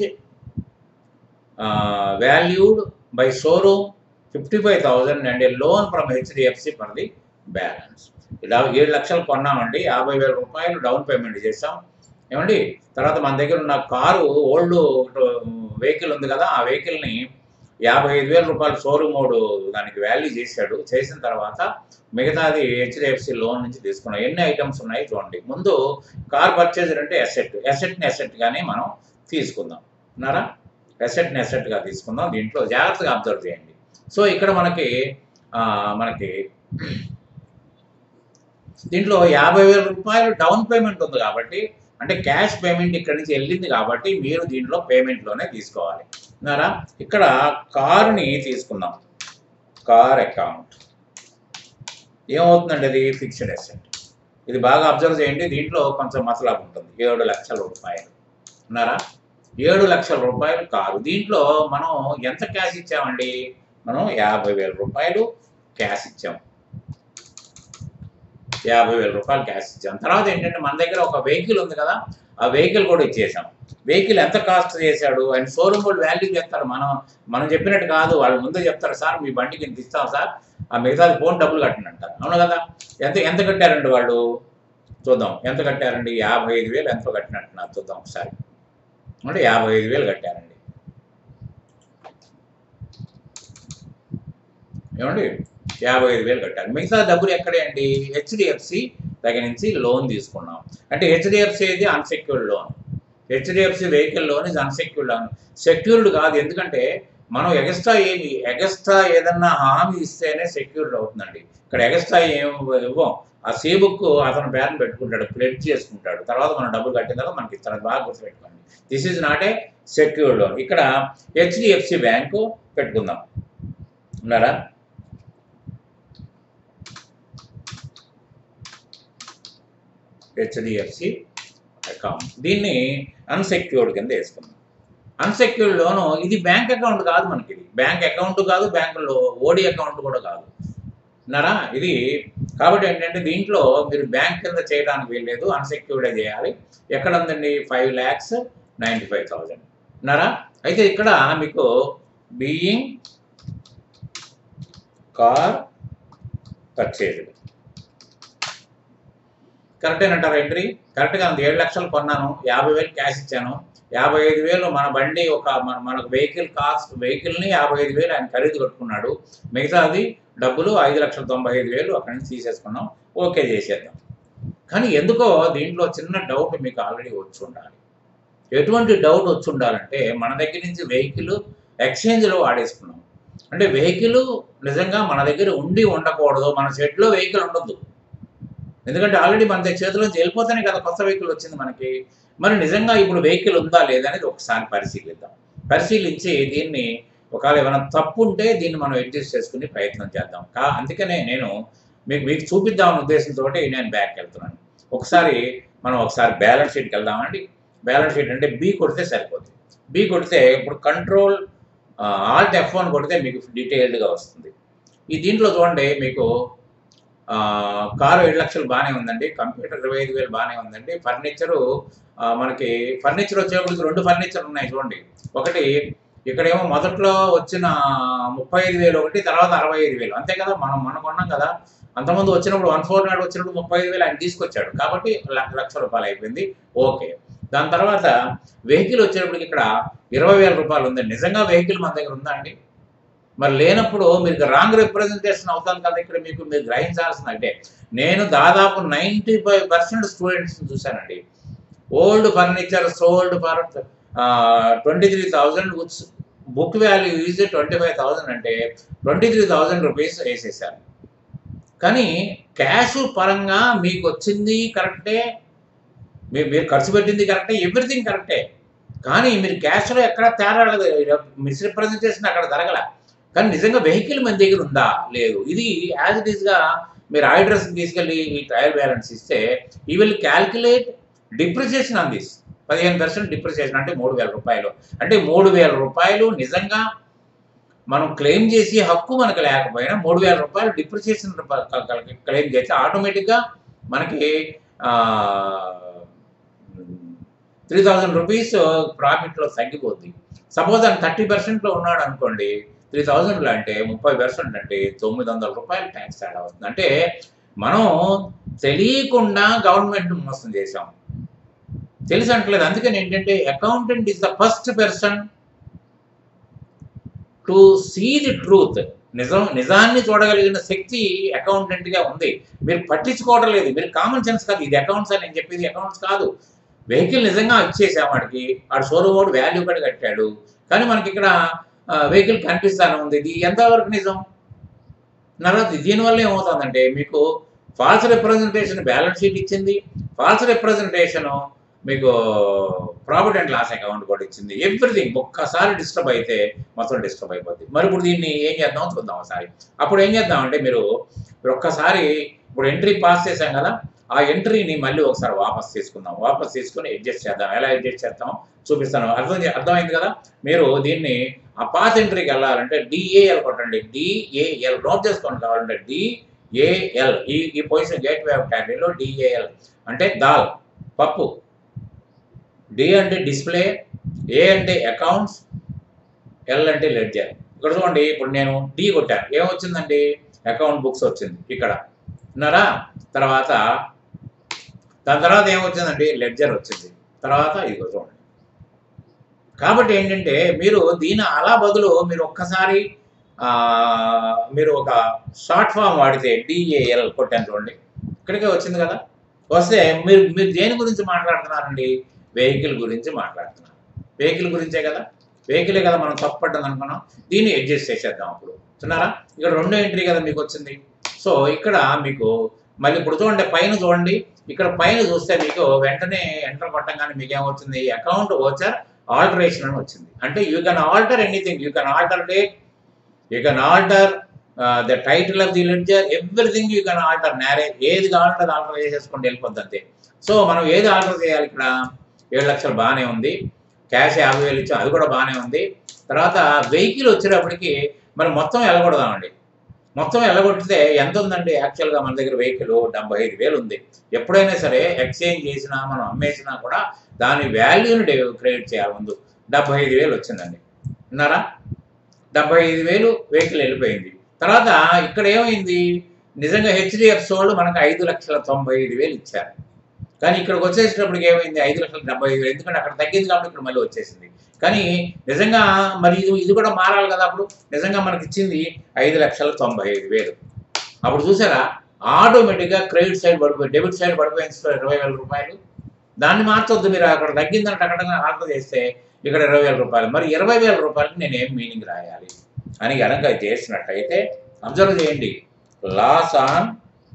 valued by showroom fifty five thousand and a loan from HDFC for the balance ఇలా ఏడు లక్షలు కొన్నామండి యాభై వేల రూపాయలు డౌన్ పేమెంట్ చేసాం ఏమండి తర్వాత మన దగ్గర ఉన్న కారు ఓల్డ్ వెహికల్ ఉంది కదా ఆ వెహికల్ని యాభై ఐదు వేల రూపాయలు షోరూమ్ మోడు దానికి వాల్యూ చేశాడు చేసిన తర్వాత మిగతాది హెచ్డిఎఫ్సి లోన్ నుంచి తీసుకున్నాం ఎన్ని ఐటమ్స్ ఉన్నాయి చూడండి ముందు కార్ పర్చేజ్ అంటే అసెట్ అసెట్ని అసెట్గానే మనం తీసుకుందాం ఉన్నారా అసెట్ని అసెట్గా తీసుకుందాం దీంట్లో జాగ్రత్తగా అబ్జర్వ్ చేయండి సో ఇక్కడ మనకి ఆ, మనకి దీంట్లో యాభై వేల రూపాయలు డౌన్ పేమెంట్ ఉంది కాబట్టి అంటే క్యాష్ పేమెంట్ ఇక్కడి నుంచి వెళ్ళింది కాబట్టి మీరు దీంట్లో పేమెంట్లోనే తీసుకోవాలి ఉన్నారా ఇక్కడ కారుని తీసుకుందాం కార్ అకౌంట్ ఏమవుతుందండి అది ఫిక్స్డ్ అసెట్ ఇది బాగా అబ్జర్వ్ చేయండి దీంట్లో కొంచెం మసలా ఉంటుంది ఏడు లక్షల రూపాయలు ఉన్నారా ఏడు లక్షల రూపాయలు కారు దీంట్లో మనం ఎంత క్యాష్ ఇచ్చామండి మనం యాభై వేల రూపాయలు క్యాష్ ఇచ్చాం యాభై వేల రూపాయలు క్యాష్ ఇచ్చాం తర్వాత ఏంటంటే మన దగ్గర ఒక వెహికల్ ఉంది కదా ఆ వెహికల్ కూడా ఇచ్చేసాం వెహికల్ ఎంత కాస్ట్ చేశాడు ఆయన షోరూమ్ వాళ్ళు వాల్యూ చెప్తారు మనం మనం చెప్పినట్టు కాదు వాళ్ళు ముందే చెప్తారు సార్ మీ బండికి ఇంత ఇస్తాం సార్ ఆ మిగతా ఫోన్ డబ్బులు కట్టండి అంటారు అవును కదా ఎంత ఎంత కట్టారండి వాళ్ళు చూద్దాం ఎంత కట్టారండి యాభై ఐదు వేలు ఎంతో కట్టినట్టున్నారు చూద్దాం ఒకసారి అంటే యాభై ఐదు వేలు కట్టారండి ఏమండి యాభై ఐదు వేలు కట్టారు మిగతా డబ్బులు ఎక్కడే అండి హెచ్డిఎఫ్సి దగ్గర నుంచి లోన్ తీసుకున్నాం అంటే హెచ్డిఎఫ్సి ఇది unsecured loan HDFC vehicle loan ఇది అన్సెక్యూర్డ్ లోన్ సెక్యూర్డ్ కాదు ఎందుకంటే మనం ఎగస్ట్రా ఏమి ఎగస్ట్రా ఏదన్నా హామీ ఇస్తేనే సెక్యూర్డ్ అవుతుందండి ఇక్కడ ఎగస్ట్రా ఏం ఇవ్వం ఆ సీ బుక్ అతను పేరుని పెట్టుకుంటాడు ప్లెడ్ చేసుకుంటాడు తర్వాత మనం డబ్బులు కట్టిన తర్వాత మనకి ఇస్తాడు బాగా గుర్తుపెట్టుకోండి this is not a secured loan ఇక్కడ హెచ్డిఎఫ్సి బ్యాంకు పెట్టుకుందాం ఉన్నారా హెచ్డిఎఫ్సి అకౌంట్ దీన్ని అన్సెక్యూర్డ్ కింద వేసుకుందాం అన్సెక్యూర్డ్ లోను ఇది బ్యాంక్ అకౌంట్ కాదు మనకి ఇది బ్యాంక్ అకౌంట్ కాదు బ్యాంకులో ఓడి అకౌంట్ కూడా కాదు ఉన్నారా ఇది కాబట్టి ఏంటంటే దీంట్లో మీరు బ్యాంక్ కింద చేయడానికి వీల్లేదు అన్సెక్యూర్డే చేయాలి ఎక్కడ ఉందండి five lakhs ninety five thousand ఉన్నారా అయితే ఇక్కడ మీకు బీయింగ్ కార్ పర్చేజ్డ్ కరెక్టేనంటారా ఎంట్రీ కరెక్ట్గా ఉంది ఏడు లక్షలు కొన్నాను యాభై వేలు క్యాష్ ఇచ్చాను యాభై ఐదు వేలు మన బండి ఒక మన మనకు వెహికల్ కాస్ట్ వెహికల్ని యాభై ఐదు వేలు ఆయన ఖరీదు కట్టుకున్నాడు మిగతాది డబ్బులు ఐదు లక్షల తొంభై ఐదు వేలు అక్కడి నుంచి తీసేసుకున్నాం ఓకే చేసేద్దాం కానీ ఎందుకో దీంట్లో చిన్న డౌట్ మీకు ఆల్రెడీ వచ్చి ఉండాలి ఎటువంటి డౌట్ వచ్చి ఉండాలంటే మన దగ్గర నుంచి వెహికల్ ఎక్స్చేంజ్లో వాడేసుకున్నాం అంటే వెహికల్ నిజంగా మన దగ్గర ఉండి ఉండకూడదు మన షెడ్లో వెహికల్ ఉండొద్దు ఎందుకంటే ఆల్రెడీ మన దగ్గర చేతిలోంచి వెళ్ళిపోతేనే కదా కొత్త వెహికల్ వచ్చింది మనకి మరి నిజంగా ఇప్పుడు వెహికల్ ఉందా లేదా అనేది ఒకసారి పరిశీలిద్దాం పరిశీలించి దీన్ని ఒకవేళ ఏమైనా తప్పు ఉంటే దీన్ని మనం అడ్జస్ట్ చేసుకునే ప్రయత్నం చేద్దాం కా అందుకనే నేను మీకు మీకు చూపిద్దామనే ఉద్దేశంతో నేను బ్యాక్ వెళ్తున్నాను ఒకసారి మనం ఒకసారి బ్యాలెన్స్ షీట్కి వెళ్దామండి బ్యాలెన్స్ షీట్ అంటే బి కొడితే సరిపోతుంది బి కొడితే ఇప్పుడు కంట్రోల్ ఆల్ట్ ఎఫ్ వన్ కొడితే మీకు డీటెయిల్డ్గా వస్తుంది ఈ దీంట్లో చూడండి మీకు ఆ, కారు ఏడు లక్షలు బాగానే ఉందండి కంప్యూటర్ ఇరవై ఐదు వేలు బాగానే ఉందండి ఫర్నిచరు ఆ, మనకి ఫర్నిచర్ వచ్చేప్పటికి రెండు ఫర్నిచర్ ఉన్నాయి చూడండి ఒకటి ఇక్కడేమో మొదట్లో వచ్చిన ముప్పై ఐదు వేలు ఒకటి తర్వాత అరవై ఐదు వేలు అంతే కదా మనం మనం కొన్నాం కదా అంతకుముందు వచ్చినప్పుడు వన్ ఫోర్ నాడు వచ్చినప్పుడు ముప్పై ఐదు వేలు ఆయన తీసుకొచ్చాడు కాబట్టి ల- లక్ష రూపాయలు అయిపోయింది ఓకే దాని తర్వాత వెహికల్ వచ్చేటప్పటికి ఇక్కడ ఇరవై వేల రూపాయలు ఉందండి నిజంగా వెహికల్ మన దగ్గర ఉందా అండి మరి లేనప్పుడు మీరు రాంగ్ రిప్రజెంటేషన్ అవుతాను కదా ఇక్కడ మీకు మీరు గ్రహించాల్సింది అంటే నేను దాదాపు నైంటీ ఫైవ్ పర్సెంట్ స్టూడెంట్స్ చూశానండి old furniture sold for twenty three thousand book value is twenty five thousand అంటే ట్వంటీ త్రీ థౌజండ్ రూపీస్ వేసేసారు కానీ క్యాష్ పరంగా మీకు వచ్చింది కరెక్టే మీరు మీరు ఖర్చు పెట్టింది కరెక్టే ఎవ్రీథింగ్ కరెక్టే కానీ మీరు క్యాష్లో ఎక్కడ తేడా మిస్రిప్రజెంటేషన్ అక్కడ జరగల కానీ నిజంగా వెహికల్ మన దగ్గర ఉందా లేదు ఇది యాజ్ ఇట్ ఈస్గా మీరు అడ్రస్కి తీసుకెళ్ళి ఈ ట్రయల్ బ్యాలెన్స్ ఇస్తే ఈ will calculate depreciation on this పదిహేను పర్సెంట్ డిప్రిసియేషన్ అంటే మూడు వేల రూపాయలు అంటే మూడు వేల రూపాయలు నిజంగా మనం క్లెయిమ్ చేసి హక్కు మనకు లేకపోయినా మూడు వేల రూపాయలు డిప్రిసియేషన్ క్లెయిమ్ చేస్తే ఆటోమేటిక్గా మనకి త్రీ థౌజండ్ రూపీస్ ప్రాఫిట్లో తగ్గిపోద్ది సపోజ్ ఆయన థర్టీ పర్సెంట్లో ఉన్నాడు అనుకోండి త్రీ థౌజండ్లో అంటే ముప్పై పర్సెంట్ అంటే తొమ్మిది వందల రూపాయలు ట్యాక్స్ యాడ్ అవుతుంది అంటే మనం తెలియకుండా గవర్నమెంట్ మోసం చేసాం తెలిసి అంటలేదు అందుకని ఏంటంటే accountant is the first person to see the truth నిజం నిజాన్ని చూడగలిగిన శక్తి అకౌంటెంట్గా ఉంది మీరు పట్టించుకోవడం లేదు మీరు కామన్ సెన్స్ కాదు ఇది అకౌంట్స్ అని నేను చెప్పేది అకౌంట్స్ కాదు వెహికల్ నిజంగా ఇచ్చేసాం వాడికి వాడు షోరూమ్ వాడు వాల్యూ కూడా కట్టాడు కానీ మనకి ఇక్కడ వెహికల్ కనిపిస్తానే ఉంది ఇది ఎంతవరకు నిజం తర్వాత దీనివల్ల ఏమవుతుందంటే మీకు ఫాల్స్ రిప్రజెంటేషన్ బ్యాలెన్స్ షీట్ ఇచ్చింది ఫాల్స్ రిప్రజెంటేషన్ మీకు ప్రాఫిట్ అండ్ లాస్ అకౌంట్ కూడా ఇచ్చింది ఎవ్రీథింగ్ ఒక్కసారి డిస్టర్బ్ అయితే మొత్తం డిస్టర్బ్ అయిపోద్ది మరి ఇప్పుడు దీన్ని ఏం చేద్దాం చూద్దాం ఒకసారి అప్పుడు ఏం చేద్దాం అంటే మీరు మీరు ఒక్కసారి ఇప్పుడు ఎంట్రీ పాస్ చేశాం కదా ఆ ఎంట్రీని మళ్ళీ ఒకసారి వాపస్ తీసుకుందాం వాపస్ తీసుకొని అడ్జస్ట్ చేద్దాం ఎలా అడ్జస్ట్ చేస్తాం చూపిస్తాను అర్థం చే- అర్థమైంది కదా మీరు దీన్ని ఆ పాత ఎంట్రీకి వెళ్ళాలంటే డిఏఎల్ కొట్టండి డిఏఎల్ నోట్ చేసుకోండి కావాలంటే డిఏఎల్ ఈ ఈ పొజిషన్ గేట్ వే ఆఫ్ క్యాటరీలో డిఏఎల్ అంటే దాల్ పప్పు డి అంటే డిస్ప్లే ఏ అంటే అకౌంట్స్ ఎల్ అంటే లెడ్జర్ ఇక్కడ చూడండి ఇప్పుడు నేను డి కొట్టాను ఏమొచ్చిందండి అకౌంట్ బుక్స్ వచ్చింది ఇక్కడ విన్నారా తర్వాత దాని తర్వాత ఏమొచ్చిందండి లెడ్జర్ వచ్చింది తర్వాత ఇది చూడండి కాబట్టి ఏంటంటే మీరు దీని అలా బదులు మీరు ఒక్కసారి ఆ, మీరు ఒక షార్ట్ ఫామ్ వాడితే డిఏఎల్ కొట్టాను చూడండి ఇక్కడికే వచ్చింది కదా వస్తే మీరు మీరు దేని గురించి మాట్లాడుతున్నారండి వెహికల్ గురించి మాట్లాడుతున్నారు వెహికల్ గురించే కదా వెహికలే కదా మనం తప్పట్టదు అనుకున్నాం దీన్ని అడ్జస్ట్ చేసేద్దాం అప్పుడు చూన్నారా ఇక్కడ రెండో ఎంట్రీ కదా మీకు వచ్చింది సో ఇక్కడ మీకు మళ్ళీ ఇప్పుడు చూడండి పైన చూడండి ఇక్కడ పైన చూస్తే మీకు వెంటనే ఎంటర్ కొట్టంగానే మీకు ఏమవుతుంది అకౌంట్ ఓచర్ ఆల్టరేషన్ అని వచ్చింది అంటే you can alter anything you can alter date you can alter the title of the ledger everything you can alter marriage ఏది కావాలంటే అది ఆల్టర్ చేసేసుకుంటూ వెళ్ళిపోద్ది అంతే సో మనం ఏది ఆల్టర్ చేయాలి ఇక్కడ ఏడు లక్షలు బాగానే ఉంది క్యాష్ యాభై వేలు ఇచ్చాం అది కూడా బాగానే ఉంది తర్వాత వెహికల్ వచ్చేటప్పటికి మరి మొత్తం వెళ్ళకూడదామండి మొత్తం వెళ్ళగొట్టితే ఎంత ఉందండి యాక్చువల్గా మన దగ్గర వెహికల్ డెబ్బై ఐదు వేలు ఉంది ఎప్పుడైనా సరే ఎక్స్చేంజ్ చేసినా మనం అమ్మేసినా కూడా దాని వాల్యూని క్రియేట్ చేయాలి ముందు డెబ్బై ఐదు వేలు వచ్చిందండి విన్నారా డెబ్బై ఐదు వేలు వెహికల్ వెళ్ళిపోయింది తర్వాత ఇక్కడ ఏమైంది నిజంగా హెచ్డిఎఫ్ వాళ్ళు మనకు ఐదు లక్షల తొంభై ఐదు వేలు ఇచ్చారు కానీ ఇక్కడికి వచ్చేసేటప్పటికి ఏమైంది ఐదు లక్షల డెబ్బై ఐదు వేలు ఎందుకంటే అక్కడ తగ్గింది కాబట్టి ఇక్కడ మళ్ళీ వచ్చేసింది కానీ నిజంగా మరి ఇది ఇది కూడా మారాలి కదా అప్పుడు నిజంగా మనకి ఇచ్చింది ఐదు లక్షల తొంభై ఐదు వేలు అప్పుడు చూసారా ఆటోమేటిక్గా క్రెడిట్ సైడ్ పడిపోయి డెబిట్ సైడ్ పడిపోయింది సార్ ఇరవై వేల రూపాయలు దాన్ని మార్చొద్దు మీరు అక్కడ తగ్గిందని అక్కడ ఆర్డర్ చేస్తే ఇక్కడ ఇరవై వేల రూపాయలు మరి ఇరవై వేల రూపాయలకి నేను ఏం మీనింగ్ రాయాలి అని కనుక చేసినట్టయితే అబ్జర్వ్ చేయండి లాస్ ఆన్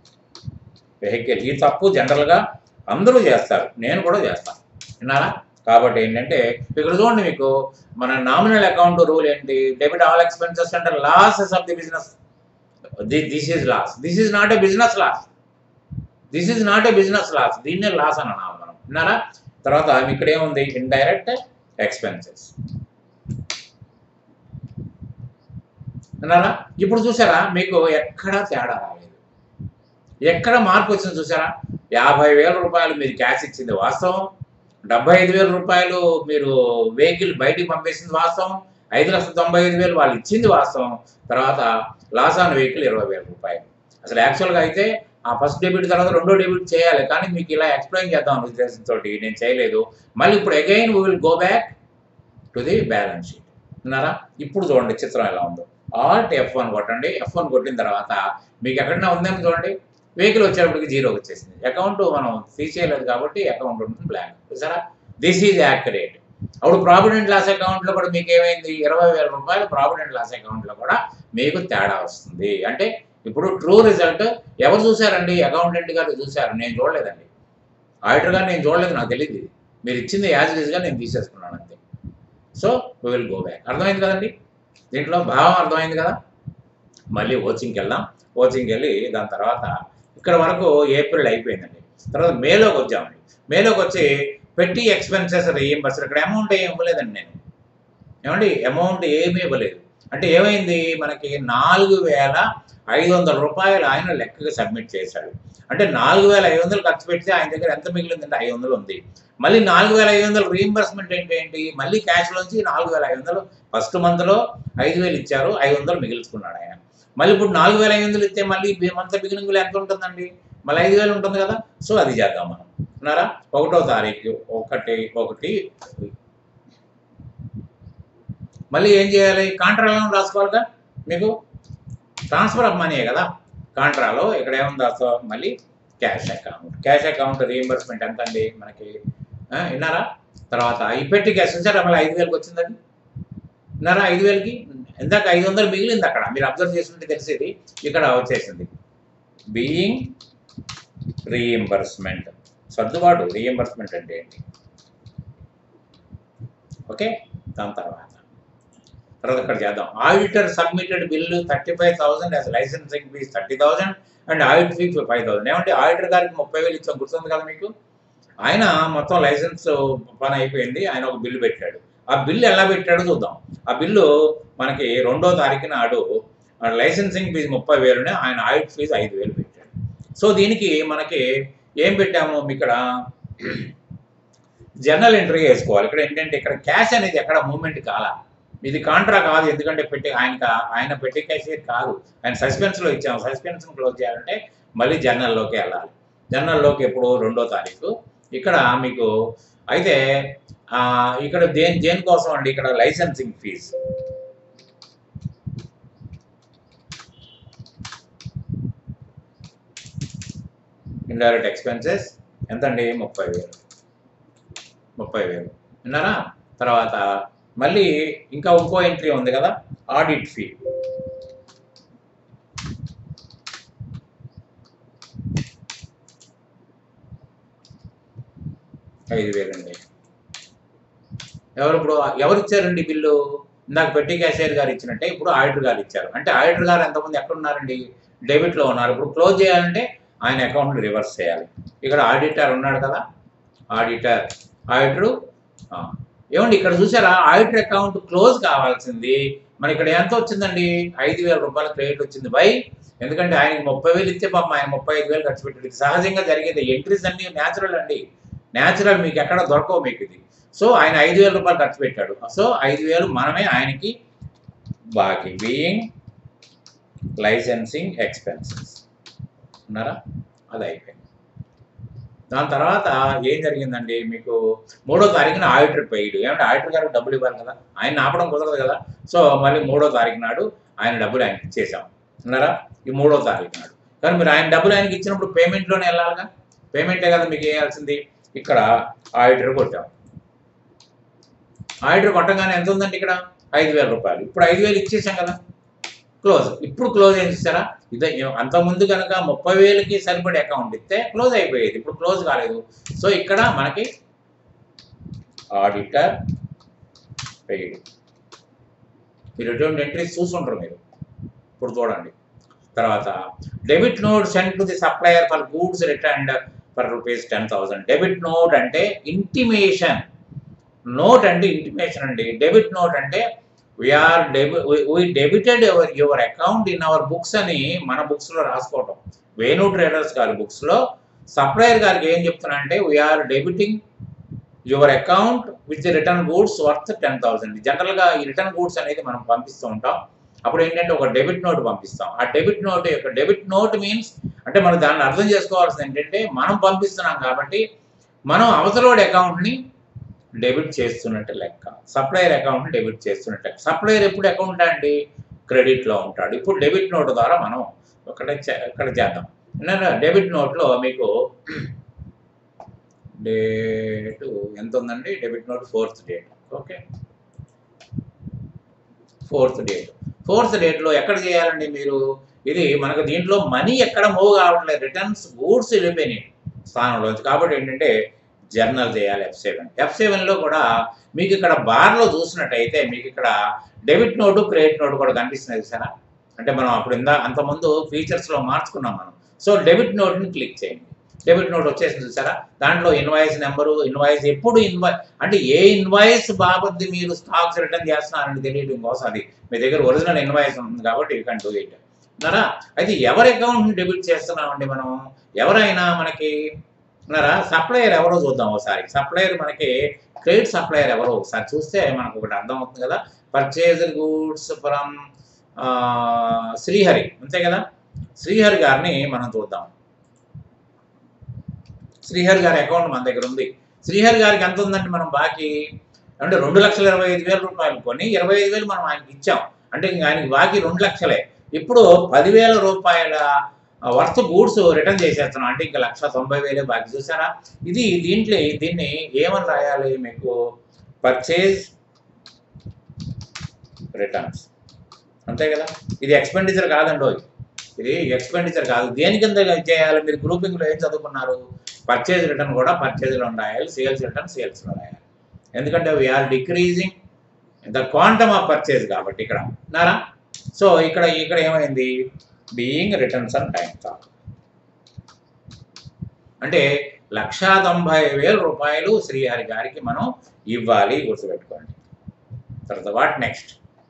వెహికల్ ఈ తప్పు జనరల్గా అందరూ చేస్తారు నేను కూడా చేస్తాను విన్నారా కాబట్టి ఏంటంటే ఇక్కడ చూడండి మీకు మన నామినల్ అకౌంట్ రూల్ ఏంటి డెబిట్ ఆల్ ఎక్స్పెన్సెస్ అంటే losses of the business this is loss this is not a business loss this is not a business loss దీన్నే లాస్ అని అన్నాము మనం విన్నారా తర్వాత ఇక్కడ ఏముంది ఇండైరెక్ట్ ఎక్స్పెన్సెస్ విన్నారా ఇప్పుడు చూసారా మీకు ఎక్కడా తేడా రాలేదు ఎక్కడ మార్పు వచ్చింది చూసారా యాభై వేల రూపాయలు మీరు క్యాష్ ఇచ్చింది వాస్తవం డెబ్బై ఐదు వేల రూపాయలు మీరు వెహికల్ బయటికి పంపేసింది వాస్తవం ఐదు లక్షల తొంభై ఐదు వేలు వాళ్ళు ఇచ్చింది వాస్తవం తర్వాత లాస్ ఆన్ వెహికల్ ఇరవై వేల రూపాయలు అసలు యాక్చువల్గా అయితే ఆ ఫస్ట్ డెబిట్ తర్వాత రెండో డెబిట్ చేయాలి కానీ మీకు ఇలా ఎక్స్ప్లెయిన్ చేద్దాం అనే ఉద్దేశంతో నేను చేయలేదు మళ్ళీ ఇప్పుడు again we will go back to the balance sheet విన్నారా ఇప్పుడు చూడండి చిత్రం ఎలా ఉందో ఆల్ట్ ఎఫ్ వన్ కొట్టండి ఎఫ్ వన్ కొట్టిన తర్వాత మీకు ఎక్కడైనా ఉందేమో చూడండి వెహికల్ వచ్చేటప్పటికి జీరో వచ్చేసింది అకౌంట్ మనం తీసేయలేదు కాబట్టి అకౌంట్ ఉంటుంది బ్లాంక్ చూసారా దిస్ ఈజ్ యాక్యురేట్ అప్పుడు ప్రావిడెంట్ లాస్ అకౌంట్లో కూడా మీకు ఏమైంది ఇరవై వేల రూపాయలు ప్రావిడెంట్ లాస్ అకౌంట్లో కూడా మీకు తేడా వస్తుంది అంటే ఇప్పుడు ట్రూ రిజల్ట్ ఎవరు చూశారండి అకౌంటెంట్ గారు చూశారు నేను చూడలేదండి ఆడిటర్ గారు నేను చూడలేదు నాకు తెలియదు ఇది. మీరు ఇచ్చింది యాజ్ గా నేను తీసేసుకున్నాను అంతే so we will go back అర్థమైంది కదండి దీంట్లో భావం అర్థమైంది కదా మళ్ళీ కోచింగ్కి వెళ్దాం కోచింగ్కి వెళ్ళి దాని తర్వాత ఇక్కడ వరకు ఏప్రిల్ అయిపోయిందండి తర్వాత మేలోకి వచ్చామండి మేలోకి వచ్చి పెట్టి ఎక్స్పెన్సెస్ రీఎంబర్స్ ఇక్కడ అమౌంట్ ఏమి ఇవ్వలేదండి నేను ఏమండి అమౌంట్ ఏమీ ఇవ్వలేదు అంటే ఏమైంది మనకి నాలుగు వేల ఐదు వందల రూపాయలు ఆయన లెక్కగా సబ్మిట్ చేశాడు అంటే నాలుగు వేల ఐదు వందలు ఖర్చు పెడితే ఆయన దగ్గర ఎంత మిగిలిందంటే ఐదు వందలు ఉంది మళ్ళీ నాలుగు వేల ఐదు వందలు రీఎంబర్స్మెంట్ ఏంటి ఏంటి మళ్ళీ క్యాష్లోంచి నాలుగు వేల ఐదు వందలు ఫస్ట్ మంత్లో ఐదు వేలు ఇచ్చారు ఐదు వందలు మిగిల్చుకున్నాడు ఆయన మళ్ళీ ఇప్పుడు నాలుగు వేల ఐదు వందలు ఇస్తే మళ్ళీ మంత్ బిగినింగ్లో ఎంత ఉంటుందండి మళ్ళీ ఐదు వేలు ఉంటుంది కదా సో అది చేద్దాం మనం ఉన్నారా ఒకటో తారీఖు ఒకటి ఒకటి మళ్ళీ ఏం చేయాలి కాంట్రాలో రాసుకోవాలిగా మీకు ట్రాన్స్ఫర్ ఆఫ్ మనీయే కదా కాంట్రాలో ఇక్కడ ఏముంది రాస్తా మళ్ళీ cash account cash account reimbursement ఎంత అండి మనకి ఆ, విన్నారా తర్వాత ఈ పెట్టి క్యాష్ ఉంచారా మళ్ళీ ఐదు వేలకు వచ్చిందండి విన్నారా ఐదు వేలకి ఇందాక ఐదు వందలు మిగిలింది అక్కడ మీరు అబ్జర్వ్ చేసుకుంటే తెలిసేది ఇక్కడ వచ్చేసింది బీయింగ్ రీఎంబర్స్మెంట్ సర్దుబాటు రీఎంబర్స్మెంట్ అంటే ఏంటి ఓకే దాని తర్వాత తర్వాత ఇక్కడ చేద్దాం auditor submitted bill thirty five thousand as licensing fees thirty thousand and audit fee five thousand ఏమంటే ఆడిటర్ గారికి ముప్పై వేలు ఇచ్చాం గుర్తుంది కదా మీకు ఆయన మొత్తం లైసెన్స్ పని అయిపోయింది ఆయన ఒక బిల్లు పెట్టాడు ఆ బిల్లు ఎలా పెట్టాడో చూద్దాం ఆ బిల్లు మనకి రెండో తారీఖు నాడు ఆ లైసెన్సింగ్ ఫీజు ముప్పై వేలునే ఆయన ఆడిట్ ఫీజు ఐదు వేలు పెట్టాడు సో దీనికి మనకి ఏం పెట్టాము ఇక్కడ జర్నల్ ఎంట్రీ వేసుకోవాలి ఇక్కడ ఏంటంటే ఇక్కడ క్యాష్ అనేది ఎక్కడ మూవ్మెంట్ కాలా ఇది కాంట్రా కాదు ఎందుకంటే పెట్టి ఆయన ఆయన పెట్టి క్యాషియర్ కాదు ఆయన సస్పెన్స్లో ఇచ్చాము సస్పెన్స్ క్లోజ్ చేయాలంటే మళ్ళీ జర్నల్లోకి వెళ్ళాలి జర్నల్లోకి ఎప్పుడు రెండో తారీఖు ఇక్కడ మీకు అయితే ఆ, ఇక్కడ దేని దేనికోసం అండి ఇక్కడ లైసెన్సింగ్ ఫీజు ఇండైరెక్ట్ ఎక్స్పెన్సెస్ ఎంతండి ముప్పై వేలు ముప్పై వేలు విన్నారా తర్వాత మళ్ళీ ఇంకా ఇంకో ఎంట్రీ ఉంది కదా ఆడిట్ ఫీ ఐదు వేలండి ఎవరు ఇప్పుడు ఎవరు ఇచ్చారండి బిల్లు ఇందాక పెట్టి క్యాషియర్ గారు ఇచ్చినట్టే ఇప్పుడు ఆడిటర్ గారు ఇచ్చారు అంటే ఆడిటర్ గారు ఎంతమంది ఎక్కడ ఉన్నారండి డెబిట్లో ఉన్నారు ఇప్పుడు క్లోజ్ చేయాలంటే ఆయన అకౌంట్ని రివర్స్ చేయాలి ఇక్కడ ఆడిటర్ ఉన్నాడు కదా ఆడిటర్ ఆడిటరు ఆ, ఏమండి ఇక్కడ చూసారా ఆడిటర్ అకౌంట్ క్లోజ్ కావాల్సింది మన ఇక్కడ ఎంత వచ్చిందండి ఐదు వేల రూపాయల క్రెడిట్ వచ్చింది బై ఎందుకంటే ఆయనకి ముప్పై వేలు ఇస్తే పాపం ఆయన ముప్పై ఐదు వేలు ఖర్చు పెట్టాడు ఇది సహజంగా జరిగేది ఎంట్రీస్ అన్ని న్యాచురల్ అండి న్యాచురల్ మీకు ఎక్కడ దొరకవు మీకు ఇది సో ఆయన ఐదు వేల రూపాయలు ఖర్చు పెట్టాడు సో ఐదు వేలు మనమే ఆయనకి బాకీ బీయింగ్ లైసెన్సింగ్ ఎక్స్పెన్సెస్ ఉన్నారా అది అయిపోయింది దాని తర్వాత ఏం జరిగిందండి మీకు మూడో తారీఖున ఆడిటర్ పెయిడ్ ఏమంటే ఆడిటర్ గారికి డబ్బులు ఇవ్వాలి కదా ఆయన ఆపడం కుదరదు కదా సో మళ్ళీ మూడో తారీఖు నాడు ఆయన డబ్బులు ఆయనకి ఇచ్చేసాం ఉన్నారా ఈ మూడో తారీఖు నాడు కానీ మీరు ఆయన డబ్బులు ఆయనకి ఇచ్చినప్పుడు పేమెంట్లోనే వెళ్ళాలిగా పేమెంటే కదా మీకు వేయాల్సింది ఇక్కడ ఆడిటర్ కొట్టాం ఆడిటర్ కొట్టగానే ఎంత ఉందండి ఇక్కడ ఐదు వేల రూపాయలు ఇప్పుడు ఐదు వేలు ఇచ్చేసాం కదా క్లోజ్ ఇప్పుడు క్లోజ్ ఏం చేస్తారా ఇదే అంత ముందు కనుక ముప్పై వేలకి సరిపడే అకౌంట్ ఇస్తే క్లోజ్ అయిపోయేది ఇప్పుడు క్లోజ్ కాలేదు సో ఇక్కడ మనకి ఆడిటర్ పెయిడ్ మీరు ఎటువంటి ఎంట్రీస్ చూసుంటారు మీరు ఇప్పుడు చూడండి తర్వాత debit note send to the supplier for goods return for rupees ten thousand debit note అంటే ఇంటిమేషన్ నోట్ అంటే ఇంటిమేషన్ అండి డెబిట్ నోట్ అంటే we're debit we debited your your account in our books అని మన బుక్స్లో రాసుకోవటం వేణు ట్రేడర్స్ గారి బుక్స్లో supplier గారికి ఏం చెప్తున్నా అంటే we're debiting your account with return goods worth ten thousand జనరల్గా ఈ రిటర్న్ గూడ్స్ అనేది మనం పంపిస్తూ ఉంటాం అప్పుడు ఏంటంటే ఒక డెబిట్ నోట్ పంపిస్తాం ఆ డెబిట్ నోట్ యొక్క డెబిట్ నోట్ మీన్స్ అంటే మనం దాన్ని అర్థం చేసుకోవాల్సింది ఏంటంటే మనం పంపిస్తున్నాం కాబట్టి మనం అవతలోడి అకౌంట్ని డెబిట్ చేస్తున్నట్టు లెక్క సప్లయర్ అకౌంట్ డెబిట్ చేస్తున్నట్టు లెక్క సప్లయర్ ఎప్పుడు అకౌంట్ అండి క్రెడిట్లో ఉంటాడు ఇప్పుడు డెబిట్ నోట్ ద్వారా మనం ఒకట ఇక్కడ చేద్దాం డెబిట్ నోట్లో మీకు డేట్ ఎంత ఉందండి debit note fourth date okay fourth date fourth డేట్లో ఎక్కడ చేయాలండి మీరు ఇది మనకు దీంట్లో మనీ ఎక్కడ మూవ్ కావట్లేదు రిటర్న్స్ గూడ్స్ వెళ్ళిపోయినాయి స్థానంలోంచి కాబట్టి ఏంటంటే జర్నల్ చేయాలి ఎఫ్ సెవెన్ ఎఫ్ సెవెన్లో కూడా మీకు ఇక్కడ బార్లో చూసినట్టయితే మీకు ఇక్కడ డెబిట్ నోటు క్రెడిట్ నోటు కూడా కనిపిస్తుంది సారా అంటే మనం అప్పుడు ఇందా అంతకుముందు ఫీచర్స్లో మార్చుకున్నాం మనం సో డెబిట్ నోట్ని క్లిక్ చేయండి డెబిట్ నోట్ వచ్చేసింది చూసారా దాంట్లో ఇన్వాయిస్ నెంబరు ఇన్వాయిస్ ఎప్పుడు ఇన్వాయిస్ అంటే ఏ ఇన్వాయిస్ బాబద్ది మీరు స్టాక్స్ రిటర్న్ చేస్తున్నారని తెలియడం కోసం అది మీ దగ్గర ఒరిజినల్ ఇన్వాయిస్ ఉంది కాబట్టి యూ కెన్ డూ ఇట్ ఉన్నారా అయితే ఎవరి అకౌంట్ని డెబిట్ చేస్తున్నామండి మనం ఎవరైనా మనకి ఉన్నారా సప్లయర్ ఎవరో చూద్దాం ఒకసారి సప్లయర్ మనకి క్రెడిట్ సప్లయర్ ఎవరో ఒకసారి చూస్తే మనకు ఒకటి అర్థం అవుతుంది కదా పర్చేజ్ గూడ్స్ ఫ్రమ్ శ్రీహరి అంతే కదా శ్రీహరి గారిని మనం చూద్దాం శ్రీహరి గారి అకౌంట్ మన దగ్గర ఉంది శ్రీహరి గారికి ఎంత ఉందంటే మనం బాకీ అంటే రెండు లక్షల ఇరవై ఐదు వేల రూపాయలు కొని ఇరవై ఐదు వేలు మనం ఆయనకి ఇచ్చాం అంటే ఇంక ఆయనకి బాకీ రెండు లక్షలే ఇప్పుడు పదివేల రూపాయల వర్త్ గూడ్స్ రిటర్న్ చేసేస్తున్నాం అంటే ఇంకా లక్ష తొంభై వేలే బాకీ చూసారా ఇది దీంట్లో దీన్ని ఏమని రాయాలి మీకు పర్చేజ్ రిటర్న్స్ అంతే కదా ఇది ఎక్స్పెండిచర్ కాదండి ఓయ్. ఇది ఎక్స్పెండిచర్ కాదు దేని కింద చేయాలి మీరు గ్రూపింగ్లో ఏం చదువుకున్నారు పర్చేజ్ రిటర్న్ కూడా పర్చేజ్లో రాయాలి సేల్స్ రిటర్న్ సేల్స్లో రాయాలి ఎందుకంటే we're decreasing the quantum of purchase కాబట్టి ఇక్కడ నారా సో ఇక్కడ ఇక్కడ ఏమైంది being returns and time stock అంటే లక్షా తొంభై వేల రూపాయలు శ్రీహరి గారికి మనం ఇవ్వాలి గుర్తుపెట్టుకోండి తర్వాత వాట్ నెక్స్ట్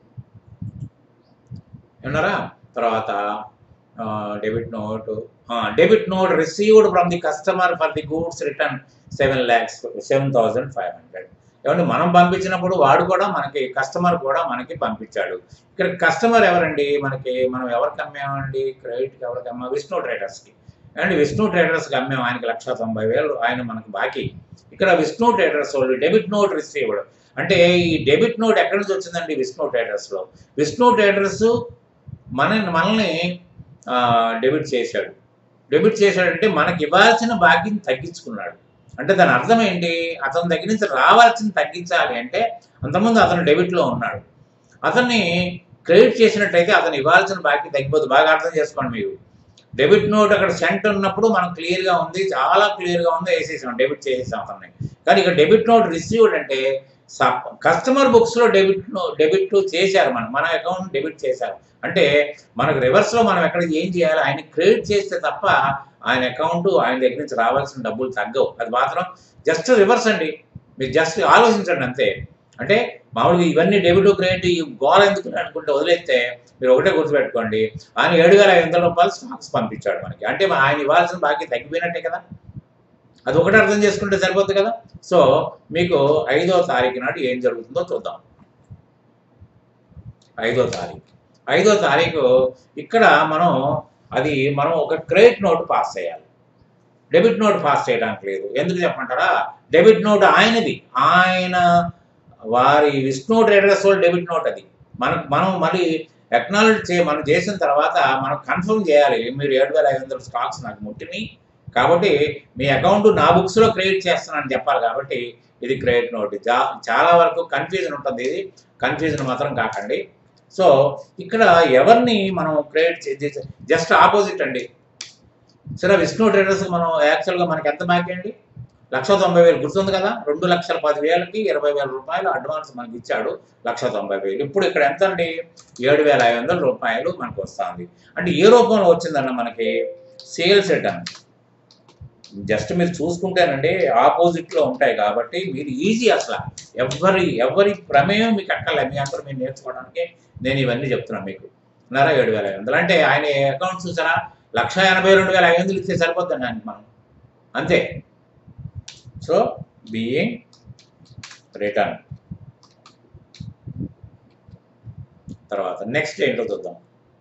విన్నారా తర్వాత debit note debit note received from the customer for the goods return seven lakhs seven thousand five hundred ఏమంటే మనం పంపించినప్పుడు వాడు కూడా మనకి కస్టమర్ కూడా మనకి పంపించాడు ఇక్కడ కస్టమర్ ఎవరండి మనకి మనం ఎవరికి అమ్మామండి క్రెడిట్కి ఎవరికి అమ్మా విష్ణు ట్రేడర్స్కి అండ్ విష్ణు ట్రేడర్స్కి అమ్మాము ఆయనకి లక్ష తొంభై వేలు ఆయన మనకు బాకీ ఇక్కడ విష్ణు ట్రేడర్స్ వాళ్ళు డెబిట్ నోట్ రిసీవ్డ్ అంటే ఈ డెబిట్ నోట్ ఎక్కడి నుంచి వచ్చిందండి విష్ణు ట్రేడర్స్లో విష్ణు ట్రేడర్స్ మన మనల్ని డెబిట్ చేశాడు డెబిట్ చేశాడంటే మనకి ఇవ్వాల్సిన బాకీని తగ్గించుకున్నాడు అంటే దాని అర్థం ఏంటి అతని దగ్గర నుంచి రావాల్సింది తగ్గించాలి అంటే అంతకుముందు అతను డెబిట్లో ఉన్నాడు అతన్ని క్రెడిట్ చేసినట్టయితే అతను ఇవ్వాల్సిన బాకీ తగ్గిపోతుంది బాగా అర్థం చేసుకోండి మీరు డెబిట్ నోట్ అక్కడ సెంట్ ఉన్నప్పుడు మనం క్లియర్గా ఉంది చాలా క్లియర్గా ఉంది వేసేసాం డెబిట్ చేసేసాం అతన్ని కానీ ఇక్కడ డెబిట్ నోట్ రిసీవ్డ్ అంటే కస్టమర్ బుక్స్లో డెబిట్ డెబిట్ చేశారు మనం మన అకౌంట్ డెబిట్ చేశారు అంటే మనకు రివర్స్లో మనం ఎక్కడ ఏం చేయాలి ఆయన క్రెడిట్ చేస్తే తప్ప ఆయన అకౌంట్ ఆయన దగ్గర నుంచి రావాల్సిన డబ్బులు తగ్గవు అది మాత్రం జస్ట్ రివర్స్ అండి మీరు జస్ట్ ఆలోచించండి అంతే అంటే మామూలుగా ఇవన్నీ డెబిట్ క్రెడిట్ ఈ గోల ఎందుకు అనుకుంటే వదిలేస్తే మీరు ఒకటే గుర్తుపెట్టుకోండి ఆయన ఏడు వేల ఐదు వందల రూపాయలు స్టాక్స్ పంపించాడు మనకి అంటే ఆయన ఇవ్వాల్సిన బాకీ తగ్గిపోయినట్టే కదా అది ఒకటే అర్థం చేసుకుంటే సరిపోతుంది కదా సో మీకు ఐదో తారీఖు నాడు ఏం జరుగుతుందో చూద్దాం ఐదో తారీఖు ఐదో తారీఖు ఇక్కడ మనం అది మనం ఒక క్రెడిట్ నోట్ పాస్ చేయాలి డెబిట్ నోట్ పాస్ చేయడానికి లేదు ఎందుకు చెప్పమంటారా డెబిట్ నోట్ ఆయనది ఆయన వారి విష్ణు ట్రేడర్స్ వాళ్ళు డెబిట్ నోట్ అది మనకు మనం మళ్ళీ ఎక్నాలజ్ చే మనం చేసిన తర్వాత మనం కన్ఫర్మ్ చేయాలి మీరు ఏడు వేల ఐదు వందల స్టాక్స్ నాకు ముట్టినాయి కాబట్టి మీ అకౌంట్ నా బుక్స్లో క్రియేట్ చేస్తున్నానని చెప్పాలి కాబట్టి ఇది క్రెడిట్ నోట్ జా చాలా వరకు కన్ఫ్యూజన్ ఉంటుంది ఇది కన్ఫ్యూజన్ మాత్రం కాకండి సో ఇక్కడ ఎవరిని మనం క్రియేట్ చేసి జస్ట్ ఆపోజిట్ అండి సరే విష్ణు ట్రేడర్స్ మనం యాక్చువల్గా మనకి ఎంత బాకీ అండి లక్ష తొంభై వేలు గుర్తుంది కదా రెండు లక్షల పది వేలకి ఇరవై వేల రూపాయలు అడ్వాన్స్ మనకి ఇచ్చాడు లక్ష తొంభై వేలు ఇప్పుడు ఇక్కడ ఎంత అండి ఏడు వేల ఐదు వందల రూపాయలు మనకు వస్తుంది అంటే ఏ రూపంలో వచ్చిందన్న మనకి సేల్స్ రిటర్న్ జస్ట్ మీరు చూసుకుంటేనండి ఆపోజిట్లో ఉంటాయి కాబట్టి మీరు ఈజీ అసలు ఎవరి ఎవరి ప్రమేయం మీకు అక్కర్లే మీ అందరూ మీరు నేర్చుకోవడానికి నేను ఇవన్నీ చెప్తున్నాను మీకు నర ఏడు వేల ఐదు వందలు అంటే ఆయన అకౌంట్ చూసారా లక్ష ఎనభై రెండు వేల ఐదు వందలు ఇస్తే సరిపోతుంది ఆయనకి మనం అంతే సో బీయింగ్ రిటర్న్ తర్వాత నెక్స్ట్ ఏంటో చూద్దాం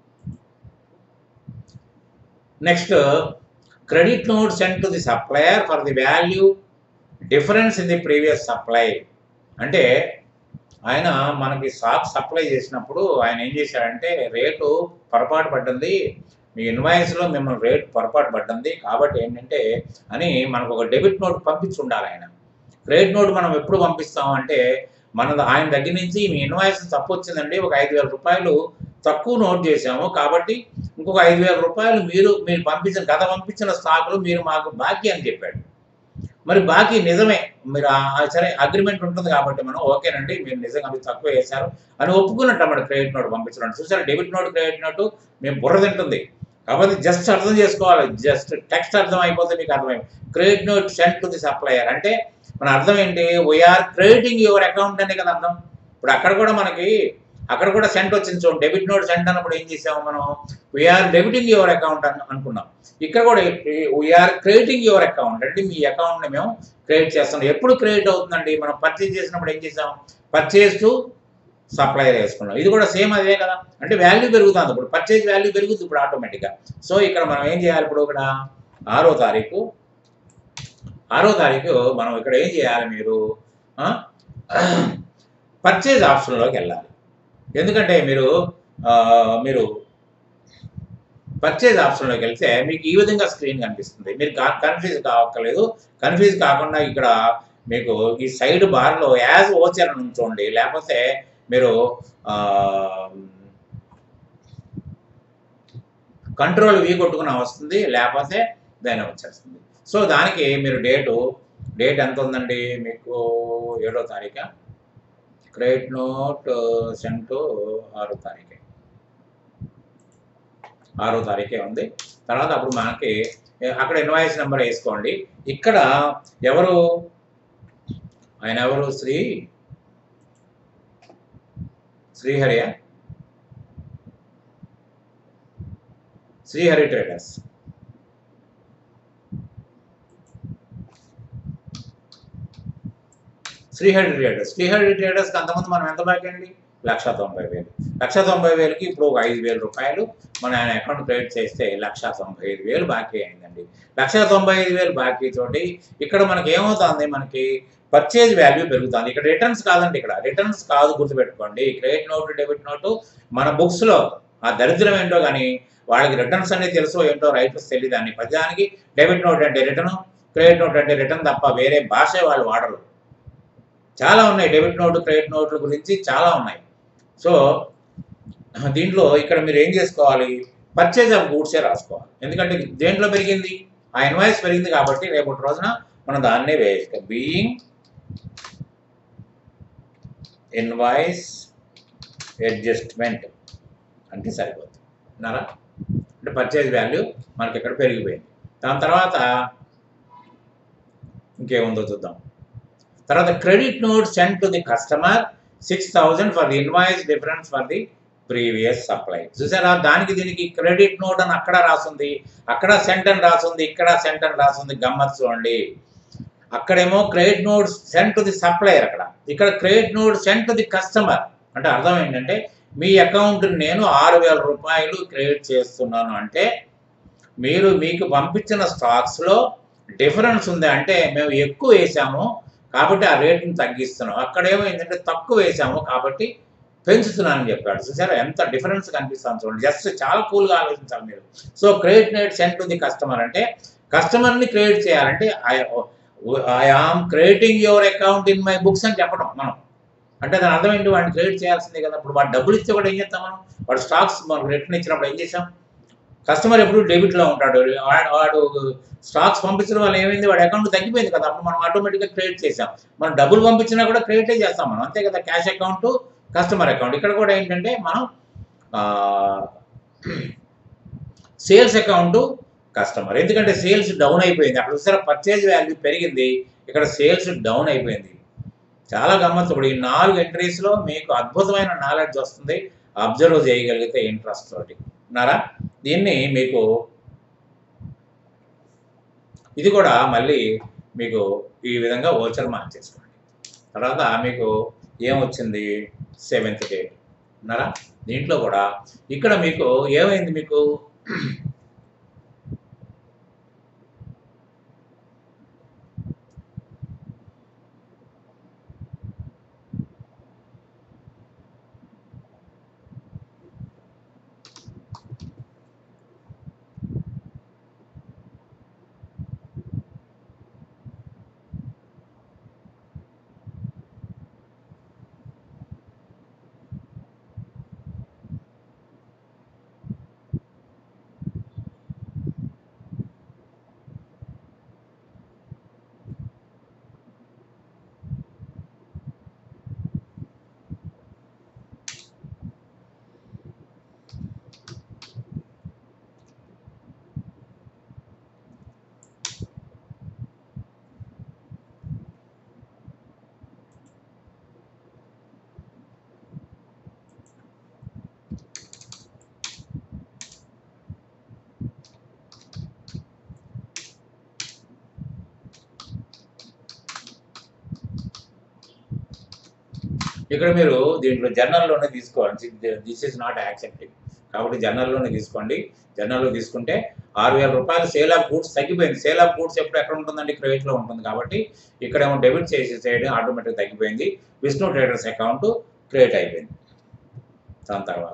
next credit note send to the supplier for the value difference in the previous supply అంటే ఆయన మనకి స్టాక్ సప్లై చేసినప్పుడు ఆయన ఏం చేశాడంటే రేటు పొరపాటు పడ్డంది మీ ఇన్వాయిస్లో మిమ్మల్ని రేట్ పొరపాటు పడ్డంది కాబట్టి ఏంటంటే అని మనకు ఒక డెబిట్ నోట్ పంపించి ఉండాలి ఆయన క్రెడిట్ నోట్ మనం ఎప్పుడు పంపిస్తాం అంటే మన ఆయన దగ్గర నుంచి మీ ఇన్వాయిస్ తప్పు వచ్చిందండి ఒక ఐదు వేల రూపాయలు తక్కువ నోట్ చేశాము కాబట్టి ఇంకొక ఐదు వేల రూపాయలు మీరు మీరు పంపించిన గత పంపించిన స్టాకులు మీరు మాకు బాకీ అని చెప్పాడు మరి బాకీ నిజమే మీరు ఆ- సరే అగ్రిమెంట్ ఉంటుంది కాబట్టి మనం ఓకేనండి మీరు నిజంగా మీరు తక్కువ వేశారు అని ఒప్పుకున్నట్టు అన్నమాట క్రెడిట్ నోట్ పంపించడం చూసారు డెబిట్ నోట్ క్రెడిట్ నోట్ మేము బుర్ర తింటుంది కాబట్టి జస్ట్ అర్థం చేసుకోవాలి జస్ట్ టెక్స్ట్ అర్థం అయిపోతే మీకు అర్థమైంది credit note send to the supplier అంటే మన అర్థం ఏంటి వీఆర్ క్రెడిటింగ్ యువర్ అకౌంట్ అనే కదా అర్థం ఇప్పుడు అక్కడ కూడా మనకి అక్కడ కూడా సెంట్ వచ్చింది చూడండి డెబిట్ నోట్ సెంట్ అన్నప్పుడు ఏం చేసాము మనం వీఆర్ డెబిటింగ్ యువర్ అకౌంట్ అని అనుకున్నాం ఇక్కడ కూడా వీఆర్ క్రియేటింగ్ యువర్ అకౌంట్ అంటే మీ అకౌంట్ని మేము క్రియేట్ చేస్తాం ఎప్పుడు క్రియేట్ అవుతుందండి మనం పర్చేజ్ చేసినప్పుడు ఏం చేసాం పర్చేజ్ టు సప్లయర్ వేసుకున్నాం ఇది కూడా సేమ్ అదే కదా అంటే వాల్యూ పెరుగుతుంది ఇప్పుడు పర్చేజ్ వాల్యూ పెరుగుతుంది ఇప్పుడు ఆటోమేటిక్గా సో ఇక్కడ మనం ఏం చేయాలి ఇప్పుడు ఇక్కడ ఆరో తారీఖు ఆరో తారీఖు మనం ఇక్కడ ఏం చేయాలి మీరు పర్చేజ్ ఆప్షన్లోకి వెళ్ళాలి ఎందుకంటే మీరు ఆ, మీరు పర్చేజ్ ఆప్షన్లోకి వెళ్తే మీకు ఈ విధంగా స్క్రీన్ కనిపిస్తుంది మీరు కన్ఫ్యూజ్ కావక్కర్లేదు కన్ఫ్యూజ్ కాకుండా ఇక్కడ మీకు ఈ సైడ్ బార్లో యాజ్ ఓచర్ అని ఉంచండి లేకపోతే మీరు కంట్రోల్ వీ కొట్టుకున్న వస్తుంది లేకపోతే దాని వచ్చేస్తుంది సో దానికి మీరు డేటు డేట్ ఎంత ఉందండి మీకు ఏడో తారీఖు క్రెడిట్ నోట్ సెండ్ టు ఆరో తారీఖే ఆరో తారీఖే ఉంది తర్వాత అప్పుడు మనకి ఏ- అక్కడ ఇన్వాయిస్ నెంబర్ వేసుకోండి ఇక్కడ ఎవరు ఆయన ఎవరు శ్రీ శ్రీహరియా శ్రీహరి ట్రేడర్స్ శ్రీహరి ట్రేడర్స్ శ్రీహరి ట్రేడర్స్కి అంతకుముందు మనం ఎంత బాకీ అండి లక్ష తొంభై వేలు లక్ష తొంభై వేలకి ఇప్పుడు ఒక ఐదు వేల రూపాయలు మన ఆయన అకౌంట్ క్రెడిట్ చేస్తే లక్ష తొంభై ఐదు వేలు బాకీ అయిందండి లక్ష తొంభై ఐదు వేలు బాకీ తోటి ఇక్కడ మనకి ఏమవుతుంది మనకి పర్చేజ్ వాల్యూ పెరుగుతుంది ఇక్కడ రిటర్న్స్ కాదండి ఇక్కడ రిటర్న్స్ కాదు గుర్తుపెట్టుకోండి క్రెడిట్ నోటు డెబిట్ నోటు మన బుక్స్లో ఆ దరిద్రం ఏంటో కానీ వాళ్ళకి రిటర్న్స్ అనేది తెలుసో ఏంటో రైటర్స్ తెలియదు అని ప్రతిదానికి డెబిట్ నోట్ అంటే రిటర్న్ క్రెడిట్ నోట్ అంటే రిటర్న్ తప్ప వేరే భాష వాళ్ళు వాడరు చాలా ఉన్నాయి డెబిట్ నోటు క్రెడిట్ నోట్ల గురించి చాలా ఉన్నాయి సో దీంట్లో ఇక్కడ మీరు ఏం చేసుకోవాలి పర్చేజ్ ఆఫ్ గూడ్సే రాసుకోవాలి ఎందుకంటే దేంట్లో పెరిగింది ఆ ఇన్వాయిస్ పెరిగింది కాబట్టి రేపటి రోజున మనం దాన్నే వేసుకో బీయింగ్ ఇన్వాయిస్ అడ్జస్ట్మెంట్ అంటే సరిపోతుంది విన్నారా అంటే పర్చేజ్ వాల్యూ మనకి ఇక్కడ పెరిగిపోయింది దాని తర్వాత ఇంకేముందో చూద్దాం తర్వాత credit note send to the customer six thousand for the invoice difference for the previous supply చూసారా దానికి దీనికి క్రెడిట్ నోట్ అని అక్కడ రాసుంది అక్కడ సెంట్ అని రాసుంది ఇక్కడ సెంట్ అని రాసుంది గమ్మత్ చూడండి అక్కడేమో credit note sent to the supplier అక్కడ ఇక్కడ credit note sent to the customer అంటే అర్థం ఏంటంటే మీ అకౌంట్ నేను ఆరు వేల రూపాయలు క్రెడిట్ చేస్తున్నాను అంటే మీరు మీకు పంపించిన స్టాక్స్లో డిఫరెన్స్ ఉంది అంటే మేము ఎక్కువ వేసాము కాబట్టి ఆ రేటుని తగ్గిస్తున్నాం అక్కడేమో ఏంటంటే తక్కువ వేసాము కాబట్టి పెంచుతున్నానని చెప్పాడు చూసారా ఎంత డిఫరెన్స్ కనిపిస్తుంది చూడండి జస్ట్ చాలా కూల్గా ఆలోచించాలి మీరు so credit note sent to the customer అంటే కస్టమర్ని క్రెడిట్ చేయాలంటే I am crediting your account in my books అని చెప్పడం మనం అంటే దాని అర్థం ఏంటి వాడిని క్రెడిట్ చేయాల్సిందే కదా ఇప్పుడు వాడు డబ్బులు ఇస్తే కూడా ఏం చేస్తాం మనం వాడు స్టాక్స్ మనకు రిటర్న్ ఇచ్చినప్పుడు ఏం చేసాం కస్టమర్ ఎప్పుడు డెబిట్లో ఉంటాడు వాడు వాడు స్టాక్స్ పంపించడం వల్ల ఏమైంది వాడి అకౌంట్ తగ్గిపోయింది కదా అప్పుడు మనం ఆటోమేటిక్గా క్రెడిట్ చేసాం మనం డబ్బులు పంపించినా కూడా క్రెడిటే చేస్తాం మనం అంతే కదా క్యాష్ అకౌంట్ కస్టమర్ అకౌంట్ ఇక్కడ కూడా ఏంటంటే మనం సేల్స్ అకౌంట్ కస్టమర్ ఎందుకంటే సేల్స్ డౌన్ అయిపోయింది అక్కడ చూసారా పర్చేజ్ వాల్యూ పెరిగింది ఇక్కడ సేల్స్ డౌన్ అయిపోయింది చాలా గమ్మత్తు ఇప్పుడు ఈ నాలుగు ఎంట్రీస్లో మీకు అద్భుతమైన నాలెడ్జ్ వస్తుంది అబ్జర్వ్ చేయగలిగితే ఇంట్రెస్ట్ తోటి ఉన్నారా దీన్ని మీకు ఇది కూడా మళ్ళీ మీకు ఈ విధంగా ఓచర్ మార్చేసుకోండి తర్వాత మీకు ఏమొచ్చింది సెవెంత్ డేట్ ఉన్నారా దీంట్లో కూడా ఇక్కడ మీకు ఏమైంది మీకు ఇక్కడ మీరు దీంట్లో జర్నల్లోనే తీసుకోవాలి దిస్ ఇస్ నాట్ యాక్సెప్టింగ్ కాబట్టి జర్నల్లోనే తీసుకోండి జర్నల్లో తీసుకుంటే ఆరు వేల రూపాయలు సేల్ ఆఫ్ గూడ్స్ తగ్గిపోయింది సేల్ ఆఫ్ గూడ్స్ ఎప్పుడు ఎక్కడ ఉంటుందండి క్రెడిట్లో ఉంటుంది కాబట్టి ఇక్కడేమో డెబిట్ చేసి చేయడం ఆటోమేటిక్ తగ్గిపోయింది విష్ణు ట్రేడర్స్ అకౌంట్ క్రియేట్ అయిపోయింది దాని తర్వాత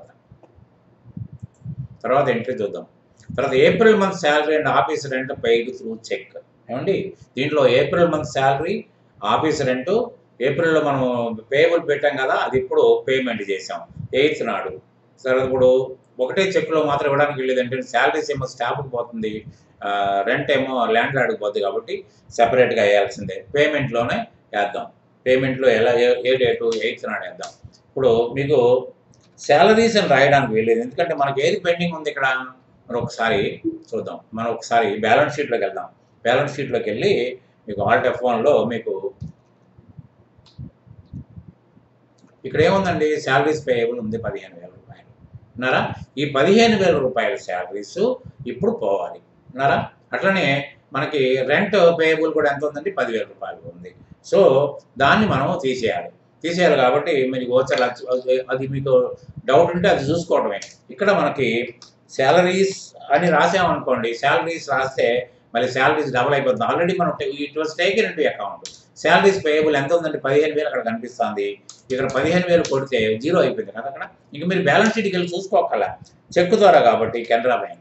తర్వాత ఎంట్రీ చూద్దాం తర్వాత April month salary and office rent paid through cheque ఏమండి దీంట్లో April month salary office rent ఏప్రిల్లో మనం పేబుల్ పెట్టాం కదా అది ఇప్పుడు పేమెంట్ చేసాం ఎయిత్ నాడు సరే ఇప్పుడు ఒకటే చెక్లో మాత్రం ఇవ్వడానికి వెళ్ళేది అంటే శాలరీస్ ఏమో స్టాఫ్కి పోతుంది రెంట్ ఏమో ల్యాండ్ లాడ్కి పోతుంది కాబట్టి సెపరేట్గా వేయాల్సిందే పేమెంట్లోనే వేద్దాం పేమెంట్లో ఎలా ఏ ఏ డేటు ఎయిత్ నాడు వేద్దాం ఇప్పుడు మీకు శాలరీస్ అని రాయడానికి వెళ్ళేది ఎందుకంటే మనకి ఏది పెండింగ్ ఉంది ఇక్కడ మరి ఒకసారి చూద్దాం మనం ఒకసారి బ్యాలెన్స్ షీట్లోకి వెళ్దాం బ్యాలెన్స్ షీట్లోకి వెళ్ళి మీకు ఆల్ట్ ఎఫ్ వన్లో మీకు ఇక్కడ ఏముందండి శాలరీస్ పేయబుల్ ఉంది పదిహేను వేల రూపాయలు ఉన్నారా ఈ పదిహేను వేల రూపాయల శాలరీస్ ఇప్పుడు పోవాలి ఉన్నారా అట్లనే మనకి రెంట్ పేయబుల్ కూడా ఎంత ఉందండి పదివేల రూపాయలు ఉంది సో దాన్ని మనం తీసేయాలి తీసేయాలి కాబట్టి మీకు వచ్చే అది మీకు డౌట్ ఉంటే అది చూసుకోవడమే ఇక్కడ మనకి శాలరీస్ అని రాసామనుకోండి శాలరీస్ రాస్తే మళ్ళీ శాలరీస్ డబుల్ అయిపోతుంది ఆల్రెడీ మనం it was taken into account salaries payable ఎంత ఉందంటే పదిహేను వేలు అక్కడ కనిపిస్తుంది ఇక్కడ పదిహేను వేలు కొడితే జీరో అయిపోయింది కదా అక్కడ ఇంక మీరు బ్యాలెన్స్ షీట్కి వెళ్ళి చూసుకోగల చెక్ ద్వారా కాబట్టి కెనరా బ్యాంక్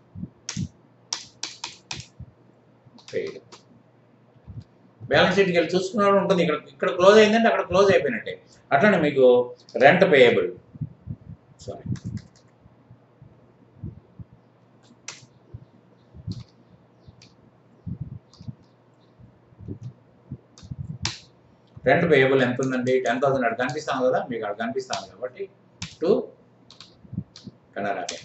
బ్యాలెన్స్ షీట్కి వెళ్ళి చూసుకున్నప్పుడు ఉంటుంది ఇక్కడ ఇక్కడ క్లోజ్ అయిందంటే అక్కడ క్లోజ్ అయిపోయినట్టే అట్లనే మీకు rent payable sorry rent payable ఎంత ఉందండి టెన్ థౌసండ్ అక్కడ కనిపిస్తాను కదా మీకు అక్కడ కనిపిస్తాను కాబట్టి టు కెనరా బ్యాంక్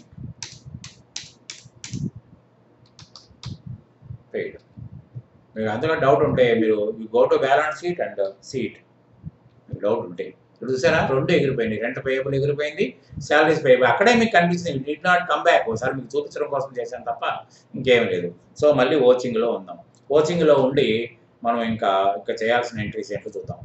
పెయిడ్ మీకు అందులో డౌట్ ఉంటే మీరు ఈ go to balance sheet and sheet మీకు డౌట్ ఉంటే ఇప్పుడు చూసారా రెండు ఎగిరిపోయింది రెంట్ పేయబుల్ ఎగిరిపోయింది శాలరీస్ పేయబుల్ అక్కడే మీకు కనిపిస్తుంది డిడ్ నాట్ కమ్ బ్యాక్ ఒకసారి మీకు చూపించడం కోసం చేశాను తప్ప ఇంకేం లేదు సో మళ్ళీ ఓచింగ్లో ఉందాం ఓచింగ్లో ఉండి మనం ఇంకా ఇంకా చేయాల్సిన ఎంట్రీస్ ఏంటో చూద్దాం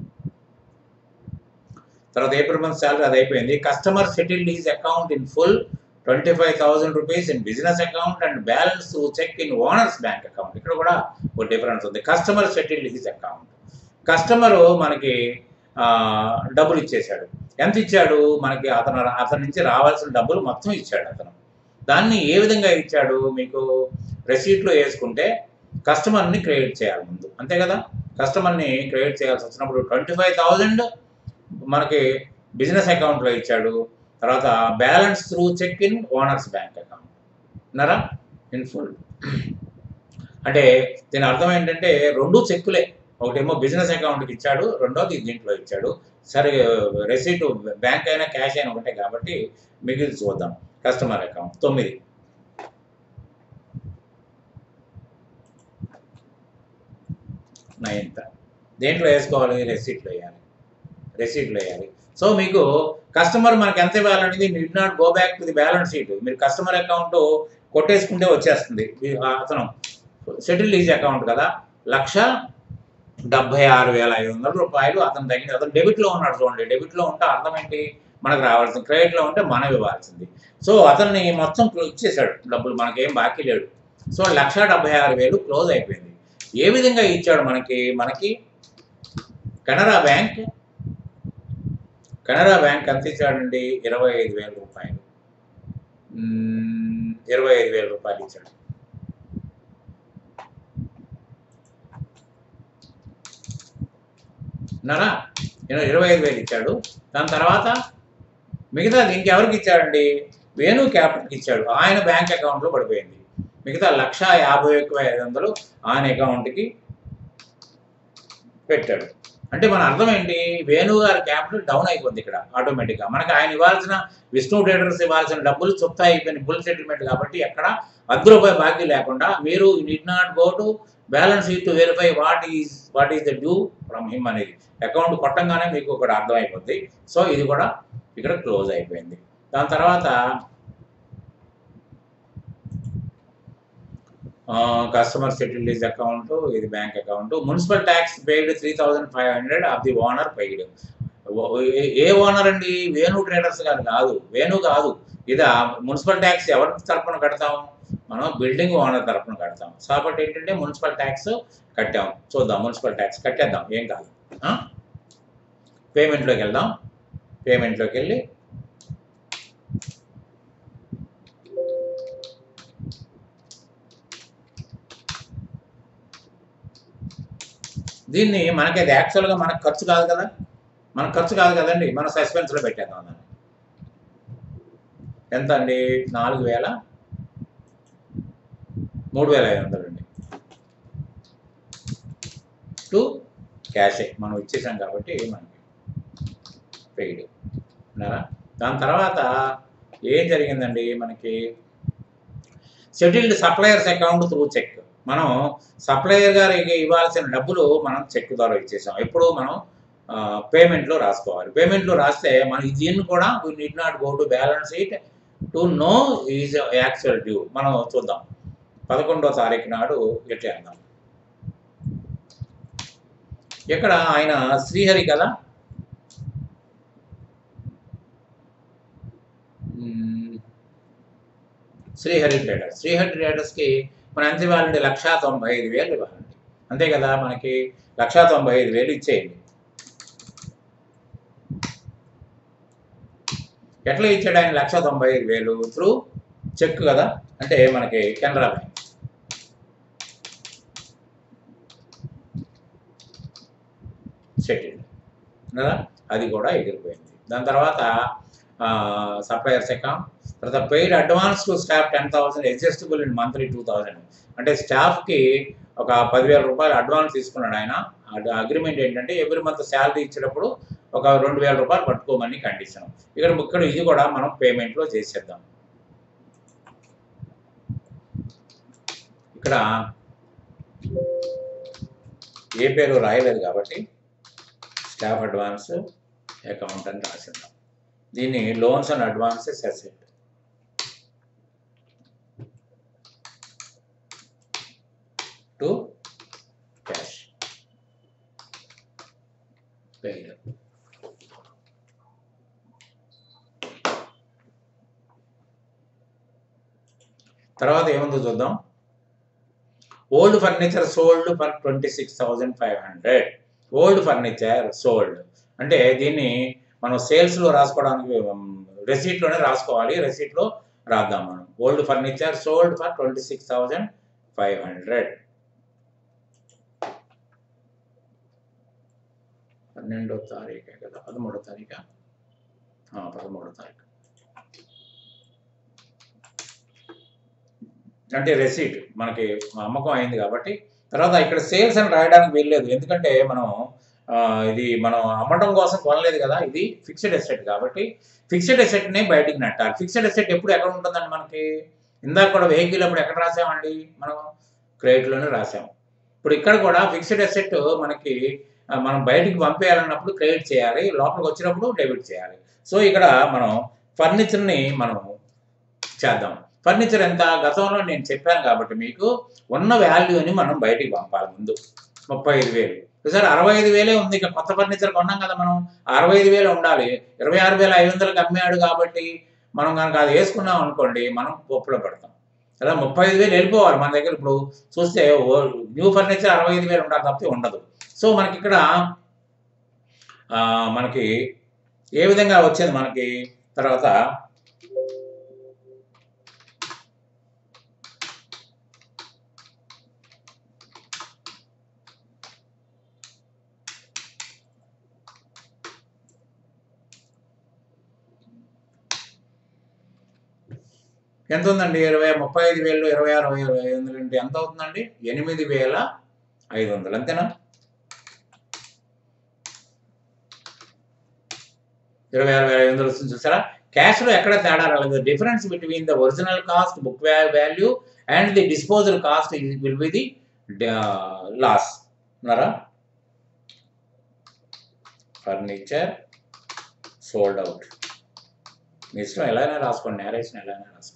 తర్వాత ఏప్రిల్ మంత్ శాలరీ అది అయిపోయింది customer settled is account in full twenty five thousand rupees in business account and balance cheque in owner's bank account ఇక్కడ కూడా ఒక డిఫరెన్స్ ఉంది customer settled his account customer మనకి డబ్బులు ఇచ్చేశాడు ఎంత ఇచ్చాడు మనకి అతను అతని నుంచి రావాల్సిన డబ్బులు మొత్తం ఇచ్చాడు అతను దాన్ని ఏ విధంగా ఇచ్చాడు మీకు రెసీట్లో వేసుకుంటే కస్టమర్ని క్రియేట్ చేయాలి ముందు అంతే కదా కస్టమర్ని క్రియేట్ చేయాల్సి వచ్చినప్పుడు ట్వంటీ ఫైవ్ థౌజండ్ మనకి బిజినెస్ అకౌంట్లో ఇచ్చాడు తర్వాత balance through cheque in owner's bank account ఉన్నారా ఇన్ ఫుల్ అంటే దీని అర్థం ఏంటంటే రెండు చెక్కులే ఒకటేమో బిజినెస్ అకౌంట్కి ఇచ్చాడు రెండోది దీంట్లో ఇచ్చాడు సరే రెసీట్ బ్యాంక్ అయినా క్యాష్ అయినా ఒకటే కాబట్టి మిగిలి చూద్దాం కస్టమర్ అకౌంట్ తొమ్మిది నైన్త్ దేంట్లో వేసుకోవాలి రెసీట్లో వేయాలి రెసీట్లో వేయాలి సో మీకు కస్టమర్ మనకి ఎంత ఇవ్వాలనేది need not go back to the balance sheet మీరు కస్టమర్ అకౌంట్ కొట్టేసుకుంటే వచ్చేస్తుంది ఈ- ఆ అతను సెటిల్ ఈజ్ అకౌంట్ కదా లక్ష డెబ్బై ఆరు వేల ఐదు వందల రూపాయలు అతను తగ్గిన అతను డెబిట్లో ఉన్నాడు చూడండి డెబిట్లో ఉంటే అర్థం ఏంటి మనకు రావాల్సింది క్రెడిట్లో ఉంటే మనం ఇవ్వాల్సింది సో అతన్ని మొత్తం ఇచ్చేసాడు డబ్బులు మనకేం బాకీ లేడు సో లక్ష డెబ్బై ఆరు వేలు క్లోజ్ అయిపోయింది ఏ విధంగా ఇచ్చాడు మనకి మనకి కెనరా బ్యాంక్ కెనరా బ్యాంక్ ఎంత ఇచ్చాడండి ఇరవై ఐదు వేల రూపాయలు మ్మ్, ఇరవై ఐదు వేల రూపాయలు ఇచ్చాడు ఉన్నారా నేను ఇరవై ఐదు వేలు ఇచ్చాడు దాని తర్వాత మిగతాది ఇంకెవరికి ఇచ్చాడండి వేణు క్యాపిటల్కి ఇచ్చాడు ఆయన బ్యాంక్ అకౌంట్లో పడిపోయింది మిగతా లక్ష యాభై ఒక్క ఐదు వందలు ఆయన అకౌంట్కి పెట్టాడు అంటే మన అర్థం ఏంటి వేణు గారి క్యాపిటల్ డౌన్ అయిపోద్ది ఇక్కడ ఆటోమేటిక్గా మనకి ఆయన ఇవ్వాల్సిన విష్ణు ట్రేడర్స్ ఇవ్వాల్సిన డబ్బులు చొత్తా అయిపోయిన ఫుల్ సెటిల్మెంట్ కాబట్టి ఎక్కడ అర్ధ రూపాయి బాకీ లేకుండా మీరు need not go to balance sheet to verify what is what is the due from him అనేది అకౌంట్ కొట్టంగానే మీకు ఇక్కడ అర్థమైపోద్ది సో ఇది కూడా ఇక్కడ క్లోజ్ అయిపోయింది దాని తర్వాత కస్టమర్ సెటిల్డ్ అకౌంట్ ఇది bank account municipal tax paid three thousand five hundred of the owner paid a owner అండి వేణు ట్రేడర్స్ గారు కాదు వేణు కాదు ఇది మున్సిపల్ ట్యాక్స్ ఎవరి తరపున కడతాం మనం బిల్డింగ్ ఓనర్ తరపున కడతాం సో కాబట్టి ఏంటంటే మున్సిపల్ ట్యాక్స్ కట్టాం చూద్దాం మున్సిపల్ ట్యాక్స్ కట్టేద్దాం ఏం కాదు పేమెంట్లోకి వెళ్దాం పేమెంట్లోకి వెళ్ళి దీన్ని మనకి అది యాక్చువల్గా మనకు ఖర్చు కాదు కదా మనకు ఖర్చు కాదు కదండి మనం సస్పెన్స్లో పెట్టేద్దాం దాన్ని ఎంత అండి నాలుగు వేల మూడు వేల ఐదు వందలు అండి టు క్యాషే మనం ఇచ్చేసాం కాబట్టి మనకి పెయిడ్ ఉన్నారా దాని తర్వాత ఏం జరిగిందండి మనకి scheduled suppliers account through cheque మనం సప్లయర్ గారికి ఇవ్వాల్సిన డబ్బులు మనం చెక్ ద్వారా ఇచ్చేసాం ఎప్పుడు మనం పేమెంట్లో రాసుకోవాలి పేమెంట్లో రాస్తే మనకి దీన్ని కూడా we need not go to balance sheet to know is actual due మనం చూద్దాం పదకొండో తారీఖు నాడు ఎట్లా ఇక్కడ ఆయన శ్రీహరి కదా మ్మ్. శ్రీహరి ట్రేడర్స్ శ్రీహరి ట్రేడర్స్కి మనం ఎంత ఇవ్వాలండి లక్షా తొంభై ఐదు వేలు ఇవ్వాలండి అంతే కదా మనకి లక్షా తొంభై ఐదు వేలు ఇచ్చేయండి ఎట్లా ఇచ్చాడు ఆయన లక్ష తొంభై ఐదు వేలు త్రూ చెక్ కదా అంటే మనకి కెనరా బ్యాంక్ సెటిల్డ్ కదా అది కూడా ఎగిరిపోయింది దాని తర్వాత సప్లయర్స్ అకౌంట్ తర్వాత paid advance to staff ten thousand adjustable in monthly two thousand అంటే స్టాఫ్కి ఒక పదివేల రూపాయలు అడ్వాన్స్ తీసుకున్నాడు ఆయన అగ్రిమెంట్ ఏంటంటే ఎవ్రీ మంత్ శాలరీ ఇచ్చినప్పుడు ఒక రెండు వేల రూపాయలు పట్టుకోమని కండిషన్ ఇక్కడ ఇక్కడ ఇది కూడా మనం పేమెంట్లో చేసేద్దాం ఇక్కడ ఏ పేరు రాయలేదు కాబట్టి స్టాఫ్ అడ్వాన్స్ అకౌంట్ అని రాసిద్దాం దీన్ని loans and advances asset to cash paid తర్వాత ఏముందో చూద్దాం old furniture sold for twenty six thousand five hundred old furniture sold అంటే దీన్ని మనం సేల్స్లో రాసుకోవడానికి రెసీట్లోనే రాసుకోవాలి రెసీట్లో రాద్దాం మనం old furniture sold for twenty six thousand five hundred పన్నెండో తారీఖే కదా పదమూడో తారీఖా ఆ, పదమూడో తారీఖు అంటే రెసీట్ మనకి అమ్మకం అయింది కాబట్టి తర్వాత ఇక్కడ సేల్స్ అని రాయడానికి వీల్లేదు ఎందుకంటే మనం ఆ, ఇది మనం అమ్మటం కోసం కొనలేదు కదా ఇది ఫిక్స్డ్ ఎసెట్ కాబట్టి ఫిక్స్డ్ ఎసెట్ని బయటికి నెట్టాలి ఫిక్స్డ్ ఎసెట్ ఎప్పుడు ఎక్కడ ఉంటుందండి మనకి ఇందాక కూడా వెహికల్ అప్పుడు ఎక్కడ రాసామండి మనం క్రెడిట్లోనే రాసాము ఇప్పుడు ఇక్కడ కూడా ఫిక్స్డ్ ఎసెట్ మనకి ఆ, మనం బయటికి పంపేయాలన్నప్పుడు క్రెడిట్ చేయాలి లోపలికి వచ్చినప్పుడు డెబిట్ చేయాలి సో ఇక్కడ మనం ఫర్నిచర్ని మనం చేద్దాం ఫర్నిచర్ ఎంత గతంలో నేను చెప్పాను కాబట్టి మీకు ఉన్న వాల్యూని మనం బయటికి పంపాలి ముందు ముప్పై ఐదు వేలు సార్ అరవై ఐదు వేలే ఉంది ఇక కొత్త ఫర్నిచర్ కొన్నాం కదా మనం అరవై ఐదు వేలు ఉండాలి ఇరవై ఆరు వేల ఐదు వందలకు అమ్మాడు కాబట్టి మనం కనుక అది వేసుకున్నాం అనుకోండి మనం పప్పులో పడతాం అలా ముప్పై ఐదు వేలు వెళ్ళిపోవాలి మన దగ్గర ఇప్పుడు చూస్తే న్యూ ఫర్నిచర్ అరవై ఐదు వేలు ఉండాలి తప్పితే ఉండదు సో మనకి ఇక్కడ ఆ, మనకి ఏ విధంగా వచ్చేది మనకి తర్వాత ఎంత ఉందండి ఇరవై ముప్పై ఐదు వేలు ఇరవై ఆరు ఇరవై ఐదు వందలు అంటే ఎంత అవుతుందండి ఎనిమిది వేల ఐదు వందలు అంతేనా ఇరవై ఆరు వేల ఐదు వందలు వస్తుంది చూసారా క్యాష్లో ఎక్కడ తేడా రాలేదు difference between the original cost book value and the disposal cost will be the loss ఉన్నారా ఫర్నిచర్ సోల్డ్ అవుట్ మీ ఇష్టం ఎలాగైనా రాసుకోండి నేరేషన్ ఎలాగైనా రాసుకోండి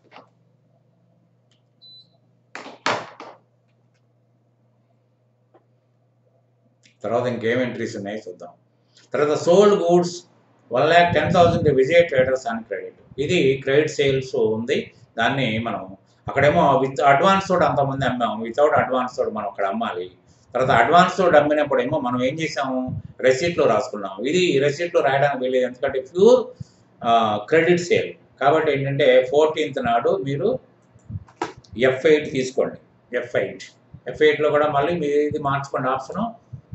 తర్వాత ఇంకేం ఎంట్రీస్ ఉన్నాయి చూద్దాం తర్వాత sold goods one lakh ten thousand Vijay traders అని క్రెడిట్ ఇది క్రెడిట్ సేల్స్ ఉంది దాన్ని మనం అక్కడేమో విత్ అడ్వాన్స్ తోటి అంతమంది అమ్మాము వితౌట్ అడ్వాన్స్ తోటి మనం అక్కడ అమ్మాలి తర్వాత అడ్వాన్స్ తోటి అమ్మినప్పుడు ఏమో మనం ఏం చేసాము రెసీట్లో రాసుకున్నాము ఇది రెసీట్లో రాయడానికి వెళ్ళేది ఎందుకంటే ప్యూర్ క్రెడిట్ సేల్ కాబట్టి ఏంటంటే ఫోర్టీన్త్ నాడు మీరు ఎఫ్ ఎయిట్ తీసుకోండి ఎఫ్ ఎయిట్ ఎఫ్ ఎయిట్లో కూడా మళ్ళీ మీరు ఇది మార్చుకోండి ఆప్షను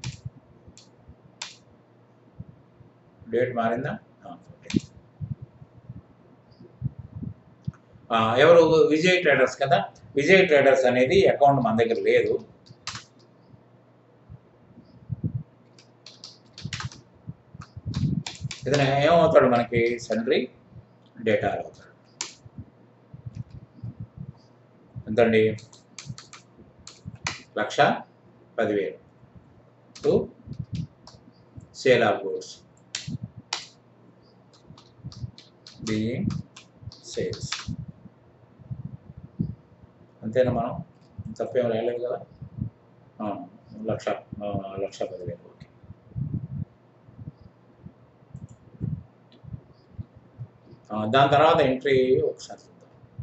డేట్ మారిందా ఆ, 14. ఆ, ఎవరు విజయ్ ట్రేడర్స్ కదా విజయ్ ట్రేడర్స్ అనేది అకౌంట్ మన దగ్గర లేదు ఇతను ఏమవుతాడు మనకి సండ్రీ డేటా అవుతాడు ఎంతండి లక్ష పదివేలు to sale of goods being sales అంతేనా మనం తప్పేం రాయలేదు కదా ఆ, లక్ష ఆ, లక్ష పదివేలు ఓకే ఆ, దాని తర్వాత ఎంట్రీ ఒకసారి చూద్దాం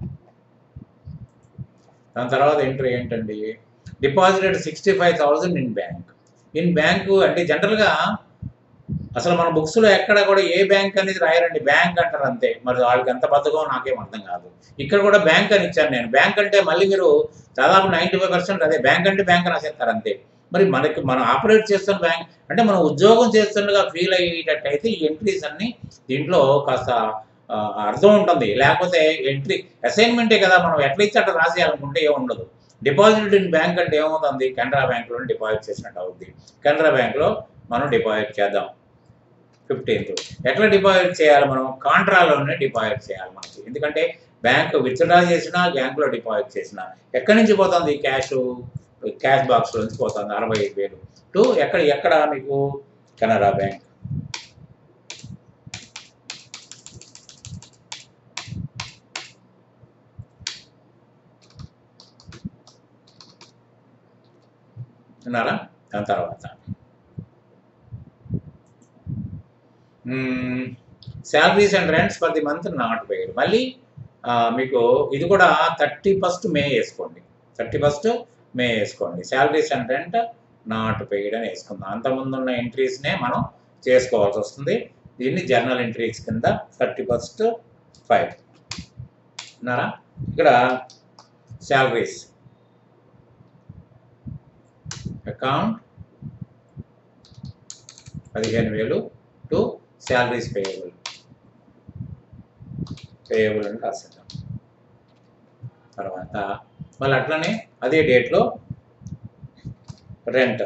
దాని తర్వాత ఎంట్రీ ఏంటండి deposited sixty five thousand in bank in bank అంటే జనరల్గా అసలు మన బుక్స్లో ఎక్కడ కూడా ఏ బ్యాంక్ అనేది రాయరండి బ్యాంక్ అంటారు అంతే మరి వాళ్ళకి ఎంత బద్దకం నాకేం అర్థం కాదు ఇక్కడ కూడా బ్యాంక్ అని ఇచ్చాను నేను బ్యాంక్ అంటే మళ్ళీ మీరు దాదాపు నైంటీ ఫైవ్ పర్సెంట్ అదే బ్యాంక్ అంటే బ్యాంక్ రాసేస్తారు అంతే మరి మనకి మనం ఆపరేట్ చేస్తున్న బ్యాంక్ అంటే మనం ఉద్యోగం చేస్తుండగా ఫీల్ అయ్యేటట్టయితే ఈ ఎంట్రీస్ అన్ని దీంట్లో కాస్త ఆ, అర్థం ఉంటుంది లేకపోతే ఎంట్రీ అసైన్మెంటే కదా మనం ఎట్లయితే అట్లా రాసేయాలనుకుంటే ఏమి ఉండదు డిపాజిట్ ఇన్ బ్యాంక్ అంటే ఏమవుతుంది కెనరా బ్యాంక్లో డిపాజిట్ చేసినట్టు అవుద్ది కెనరా బ్యాంక్లో మనం డిపాజిట్ చేద్దాం ఫిఫ్టీన్త్ ఎట్లా డిపాజిట్ చేయాలి మనం కాంట్రాలోనే డిపాజిట్ చేయాలి మనకి ఎందుకంటే బ్యాంక్ విత్డ్రా చేసినా బ్యాంకులో డిపాజిట్ చేసినా ఎక్కడి నుంచి పోతుంది క్యాష్ క్యాష్ బాక్స్లో నుంచి పోతుంది అరవై ఐదు వేలు టు ఎక్కడ ఎక్కడ మీకు కెనరా బ్యాంక్ విన్నారా దాని తర్వాత salaries and rents for the month not paid మళ్ళీ ఆ, మీకు ఇది కూడా థర్టీ ఫస్ట్ మే వేసుకోండి థర్టీ ఫస్ట్ మే వేసుకోండి salaries and rent not paid అని వేసుకుందాం అంతకుముందు ఉన్న ఎంట్రీస్నే మనం చేసుకోవాల్సి వస్తుంది దీన్ని జర్నల్ ఎంట్రీస్ కింద థర్టీ ఫస్ట్ ఫైవ్ విన్నారా ఇక్కడ శాలరీస్ అకౌంట్ పదిహేను వేలు టు శాలరీస్ పేయబుల్ పేయబుల్ అని రాసేద్దాం తర్వాత మళ్ళీ అట్లనే అదే డేట్లో రెంట్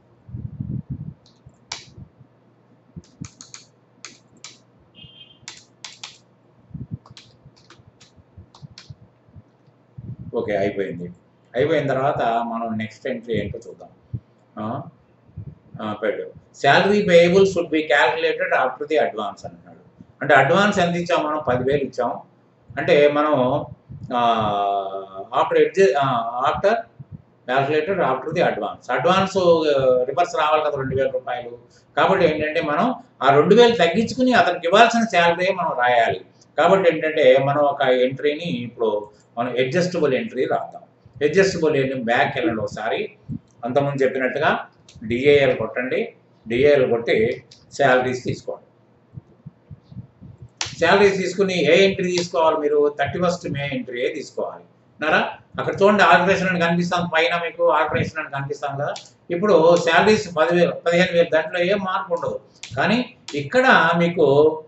ఓకే అయిపోయింది అయిపోయిన తర్వాత మనం నెక్స్ట్ ఎంట్రీ ఏంటో చూద్దాం ఆ, ఆ, పెట్టు salary payable should be calculated after the advance అంటున్నాడు అంటే అడ్వాన్స్ ఎంత ఇచ్చాం మనం పదివేలు ఇచ్చాం అంటే మనం after edge after calculated after the advance advance reverse రావాలి కదా రెండు వేల రూపాయలు కాబట్టి ఏంటంటే మనం ఆ రెండు వేలు తగ్గించుకుని అతనికి ఇవ్వాల్సిన శాలరీ మనం రాయాలి కాబట్టి ఏంటంటే మనం ఒక ఎంట్రీని ఇప్పుడు మనం అడ్జస్టబుల్ ఎంట్రీ రాద్దాం అడ్జస్టబుల్ ఎంట్రీ బ్యాక్ వెళ్ళండి ఒకసారి అంతకుముందు చెప్పినట్టుగా డిఏఎల్ కొట్టండి డిఏఎల్ కొట్టి శాలరీస్ తీసుకోండి శాలరీస్ తీసుకుని ఏ ఎంట్రీ తీసుకోవాలి మీరు థర్టీ ఫస్ట్ మే ఎంట్రీ తీసుకోవాలి ఉన్నారా అక్కడ చూడండి ఆల్టరేషన్ అని కనిపిస్తాం పైన మీకు ఆల్టరేషన్ అని కనిపిస్తాం కదా ఇప్పుడు శాలరీస్ పదివేలు పదిహేను వేలు దాంట్లో ఏం మార్పు ఉండదు కానీ ఇక్కడ మీకు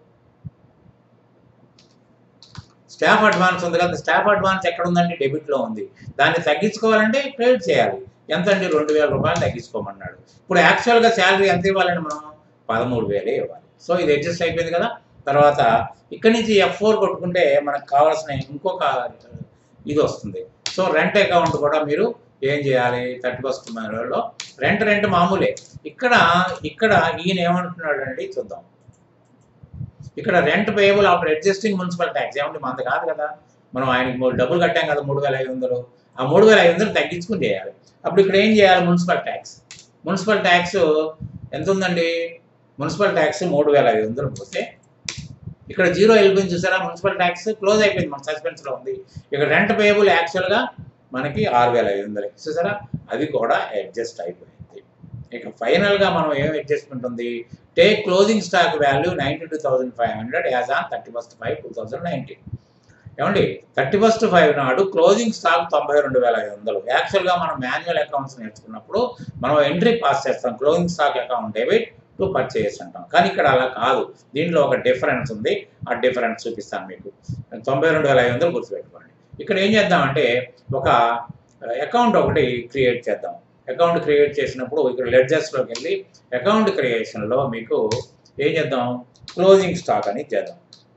స్టాఫ్ అడ్వాన్స్ ఉంది కదా స్టాఫ్ అడ్వాన్స్ ఎక్కడ ఉందండి డెబిట్లో ఉంది దాన్ని తగ్గించుకోవాలంటే క్రెడిట్ చేయాలి ఎంత అండి రెండు వేల రూపాయలు తగ్గించుకోమన్నాడు ఇప్పుడు యాక్చువల్గా శాలరీ ఎంత ఇవ్వాలండి మనం పదమూడు వేలే ఇవ్వాలి సో ఇది అడ్జస్ట్ అయిపోయింది కదా తర్వాత ఇక్కడి నుంచి ఎఫ్ ఫోర్ కొట్టుకుంటే మనకు కావాల్సిన ఇంకొక ఇది వస్తుంది సో రెంట్ అకౌంట్ కూడా మీరు ఏం చేయాలి థర్టీ ఫస్ట్ లో రెంట్ రెంట్ మామూలే ఇక్కడ ఇక్కడ ఈయన ఏమంటున్నాడు అండి చూద్దాం ఇక్కడ rent payable after adjusting municipal tax ఏమంటే మనది కాదు కదా మనం ఆయనకి మూడు డబ్బులు కట్టాం కదా మూడు వేల ఐదు వందలు ఆ మూడు వేల ఐదు వందలు తగ్గించుకుని చేయాలి అప్పుడు ఇక్కడ ఏం చేయాలి మున్సిపల్ ట్యాక్స్ మున్సిపల్ ట్యాక్స్ ఎంత ఉందండి మున్సిపల్ ట్యాక్స్ మూడు వేల ఐదు వందలు పోతే ఇక్కడ జీరో వెళ్ళిపోయింది చూసారా మున్సిపల్ ట్యాక్స్ క్లోజ్ అయిపోయింది మన సస్పెన్స్లో ఉంది ఇక్కడ రెంట్ పేయబుల్ యాక్చువల్గా మనకి ఆరు వేల ఐదు వందలు చూసారా అది కూడా అడ్జస్ట్ అయిపోయింది ఇక ఫైనల్గా మనం ఏం అడ్జస్ట్మెంట్ ఉంది take closing stock value ninety two thousand five hundred as on thirty first five two thousand nineteen ఏమండి థర్టీ ఫస్ట్ ఫైవ్ నాడు క్లోజింగ్ స్టాక్ తొంభై రెండు వేల ఐదు వందలు యాక్చువల్గా మనం మాన్యువల్ అకౌంట్స్ నేర్చుకున్నప్పుడు మనం ఎంట్రీ పాస్ చేస్తాం closing stock account debit to purchase అంటాం కానీ ఇక్కడ అలా కాదు దీంట్లో ఒక డిఫరెన్స్ ఉంది ఆ డిఫరెన్స్ చూపిస్తాను మీకు తొంభై రెండు వేల ఐదు వందలు గుర్తుపెట్టుకోండి ఇక్కడ ఏం చేద్దామంటే ఒక అకౌంట్ ఒకటి క్రియేట్ చేద్దాం అకౌంట్ క్రియేట్ చేసినప్పుడు ఇక్కడ లెడ్జర్స్లోకి వెళ్ళి అకౌంట్ క్రియేషన్లో మీకు ఏం చేద్దాం క్లోజింగ్ స్టాక్ అని చేద్దాం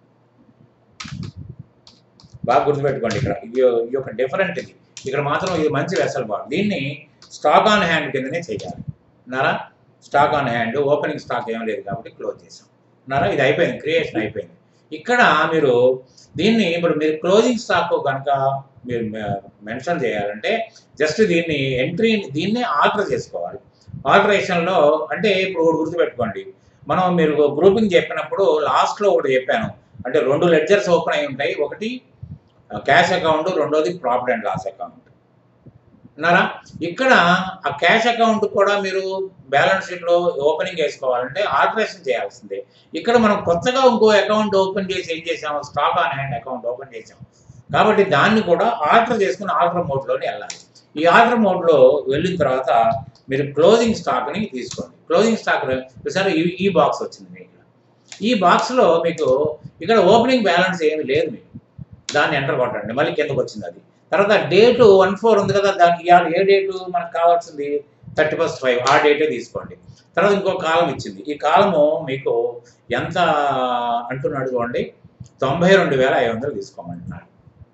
బాగా గుర్తుపెట్టుకోండి ఇక్కడ ఇది ఇది ఒక డిఫరెంట్ ఇది ఇక్కడ మాత్రం ఇది మంచి వెసల్ బార్ దీన్ని స్టాక్ ఆన్ హ్యాండ్ కిందనే చేయాలి ఉన్నారా stock on hand opening stock ఏం లేదు కాబట్టి క్లోజ్ చేసాం ఉన్నారా ఇది అయిపోయింది క్రియేషన్ అయిపోయింది ఇక్కడ మీరు దీన్ని ఇప్పుడు మీరు క్లోజింగ్ స్టాక్ కనుక మీరు మెన్షన్ చేయాలంటే జస్ట్ దీన్ని ఎంట్రీ దీన్ని ఆల్టర్ చేసుకోవాలి ఆల్టరేషన్లో అంటే ఇప్పుడు ఒకటి గుర్తుపెట్టుకోండి మనం మీరు గ్రూపింగ్ చెప్పినప్పుడు లాస్ట్లో ఒకటి చెప్పాను అంటే రెండు లెడ్జర్స్ ఓపెన్ అయి ఉంటాయి ఒకటి క్యాష్ అకౌంట్ రెండోది ప్రాఫిట్ అండ్ లాస్ అకౌంట్ ఉన్నారా ఇక్కడ ఆ క్యాష్ అకౌంట్ కూడా మీరు బ్యాలెన్స్ షీట్లో ఓపెనింగ్ వేసుకోవాలంటే ఆల్టరేషన్ చేయాల్సిందే ఇక్కడ మనం కొత్తగా ఇంకో అకౌంట్ ఓపెన్ చేసి ఏం చేసాము stock on hand account open చేసాం కాబట్టి దాన్ని కూడా ఆల్టర్ చేసుకుని ఆల్టర్ మోడ్లోనే వెళ్ళాలి ఈ ఆల్టర్ మోడ్లో వెళ్ళిన తర్వాత మీరు క్లోజింగ్ స్టాక్ని తీసుకోండి క్లోజింగ్ స్టాక్ చూసారు ఈ ఈ బాక్స్ వచ్చింది మీకు ఈ బాక్స్లో మీకు ఇక్కడ ఓపెనింగ్ బ్యాలెన్స్ ఏమీ లేదు మీకు దాన్ని ఎంటర్ కొట్టండి మళ్ళీ కిందకు వచ్చింది అది తర్వాత డేటు వన్ ఫోర్ ఉంది కదా దానికి ఇవాళ ఏ డేటు మనకు కావాల్సింది థర్టీ ఫస్ట్ ఫైవ్ ఆ డేటే తీసుకోండి తర్వాత ఇంకో కాలం ఇచ్చింది ఈ కాలము మీకు ఎంత అంటున్నాడు చూడండి తొంభై రెండు వేల ఐదు వందలు తీసుకోమంటున్నాడు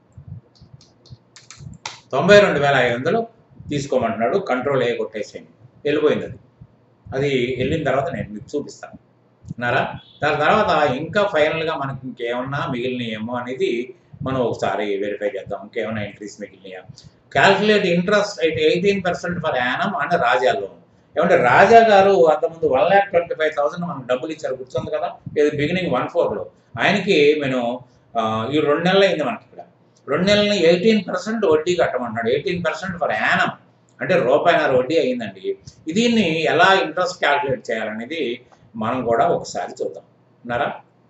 తొంభై రెండు వేల ఐదు వందలు తీసుకోమంటున్నాడు కంట్రోల్ ఏ కొట్టేసేయండి వెళ్ళిపోయింది అది అది వెళ్ళిన తర్వాత నేను మీకు చూపిస్తాను ఉన్నారా దాని తర్వాత ఇంకా ఫైనల్గా మనకి ఇంకేమన్నా మిగిలినాయేమో అనేది మనం ఒకసారి వెరిఫై చేద్దాం ఇంకేమైనా ఎంట్రీస్ మిగిలినాయా క్యాల్కులేట్ ఇంట్రెస్ట్ అయితే eighteen percent per annum and Raja loan ఏమంటే రాజా గారు అంతకుముందు one lakh twenty five thousand మనకు డబ్బులు ఇచ్చారు గుర్తుంది కదా ఇది బిగినింగ్ వన్ ఫోర్లో ఆయనకి నేను ఆ, ఈ రెండు నెలలు అయింది మనకి ఇక్కడ రెండు నెలలని ఎయిటీన్ పర్సెంట్ వడ్డీ కట్టమంటున్నాడు ఎయిటీన్ పర్సెంట్ ఫర్ యానం అంటే రూపాయిన్నర వడ్డీ అయిందండి దీన్ని ఎలా ఇంట్రెస్ట్ క్యాల్కులేట్ చేయాలనేది మనం కూడా ఒకసారి చూద్దాం ఉన్నారా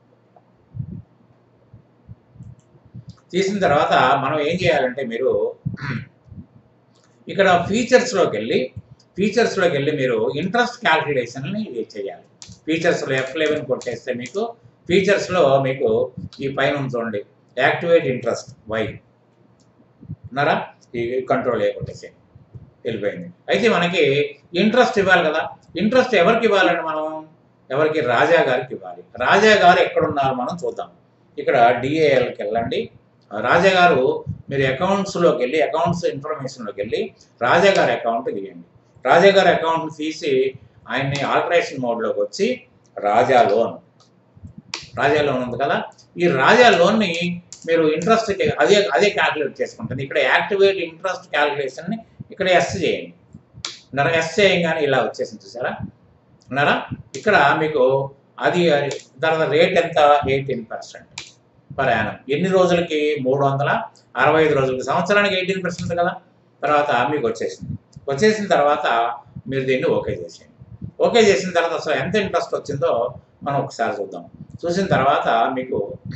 తీసిన తర్వాత మనం ఏం చేయాలంటే మీరు ఇక్కడ ఫీచర్స్లోకి వెళ్ళి ఫీచర్స్లోకి వెళ్ళి మీరు ఇంట్రెస్ట్ క్యాల్కులేషన్ని చేయాలి ఫీచర్స్లో ఎఫ్ లెవెన్ కొట్టేస్తే మీకు ఫీచర్స్లో మీకు ఈ పైన ఉంది చూడండి యాక్టివేట్ ఇంట్రెస్ట్ వై ఉన్నారా ఈ కంట్రోల్ ఏ కొట్టేసి వెళ్ళిపోయింది అయితే మనకి ఇంట్రెస్ట్ ఇవ్వాలి కదా ఇంట్రెస్ట్ ఎవరికి ఇవ్వాలండి మనం ఎవరికి రాజా గారికి ఇవ్వాలి రాజా గారు ఎక్కడున్నారు మనం చూద్దాం ఇక్కడ డిఏఎల్కి వెళ్ళండి రాజా గారు మీరు అకౌంట్స్లోకి వెళ్ళి అకౌంట్స్ ఇన్ఫర్మేషన్లోకి వెళ్ళి రాజా గారి అకౌంట్ తీయండి రాజా గారి అకౌంట్ తీసి ఆయన్ని ఆల్టరేషన్ మోడ్లోకి వచ్చి రాజా లోన్ రాజా లోన్ ఉంది కదా ఈ రాజా లోన్ని మీరు ఇంట్రెస్ట్ అదే అదే క్యాల్కులేట్ చేసుకుంటుంది ఇక్కడ యాక్టివేట్ ఇంట్రెస్ట్ క్యాల్కులేషన్ని ఇక్కడ ఎస్ చేయండి నర ఎస్ చేయంగానే ఇలా వచ్చేసింది చూసారా ఉన్నారా ఇక్కడ మీకు అది తర్వాత రేట్ ఎంత ఎయిటీన్ పర్సెంట్ పర్ యానం ఎన్ని రోజులకి మూడు వందల అరవై ఐదు రోజులకి సంవత్సరానికి ఎయిటీన్ పర్సెంట్ కదా తర్వాత మీకు వచ్చేసింది వచ్చేసిన తర్వాత మీరు దీన్ని ఓకే చేసేయండి ఓకే చేసిన తర్వాత అసలు ఎంత ఇంట్రెస్ట్ వచ్చిందో మనం ఒకసారి చూద్దాం చూసిన తర్వాత మీకు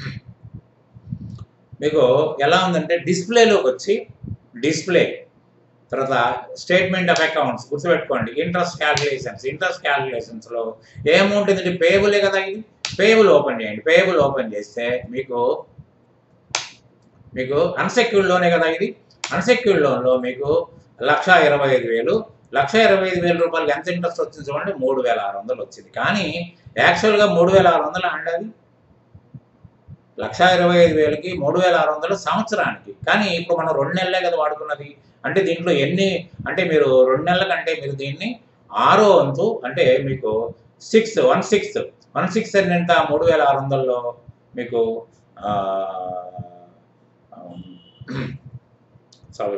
మీకు ఎలా ఉందంటే డిస్ప్లేలోకి వచ్చి డిస్ప్లే తర్వాత స్టేట్మెంట్ ఆఫ్ అకౌంట్స్ గుర్తుపెట్టుకోండి ఇంట్రెస్ట్ క్యాల్కులేషన్స్ ఇంట్రెస్ట్ క్యాల్కులేషన్స్లో ఏ అమౌంట్ ఉంది పేబులే కదా ఇది పేబుల్ ఓపెన్ చేయండి పేబుల్ ఓపెన్ చేస్తే మీకు మీకు అన్సెక్యూర్డ్ లోనే కదా ఇది అన్సెక్యూర్డ్ లోన్లో మీకు లక్ష ఇరవై ఐదు వేలు లక్ష ఇరవై ఐదు వేల రూపాయలకి ఎంత ఇంట్రెస్ట్ వచ్చింది చూడండి మూడు వేల ఆరు వందలు వచ్చింది కానీ యాక్చువల్గా మూడు వేల ఆరు వందలు అండి అది లక్ష ఇరవై ఐదు వేలకి మూడు వేల ఆరు వందలు సంవత్సరానికి కానీ ఇప్పుడు మనం రెండు నెలలే కదా వాడుకున్నది అంటే దీంట్లో ఎన్ని అంటే మీరు రెండు నెలల కంటే మీరు దీన్ని ఆరో వంతు అంటే మీకు sixth one sixth one sixth అంటే ఎంత మూడు వేల ఆరు వందల్లో మీకు సారీ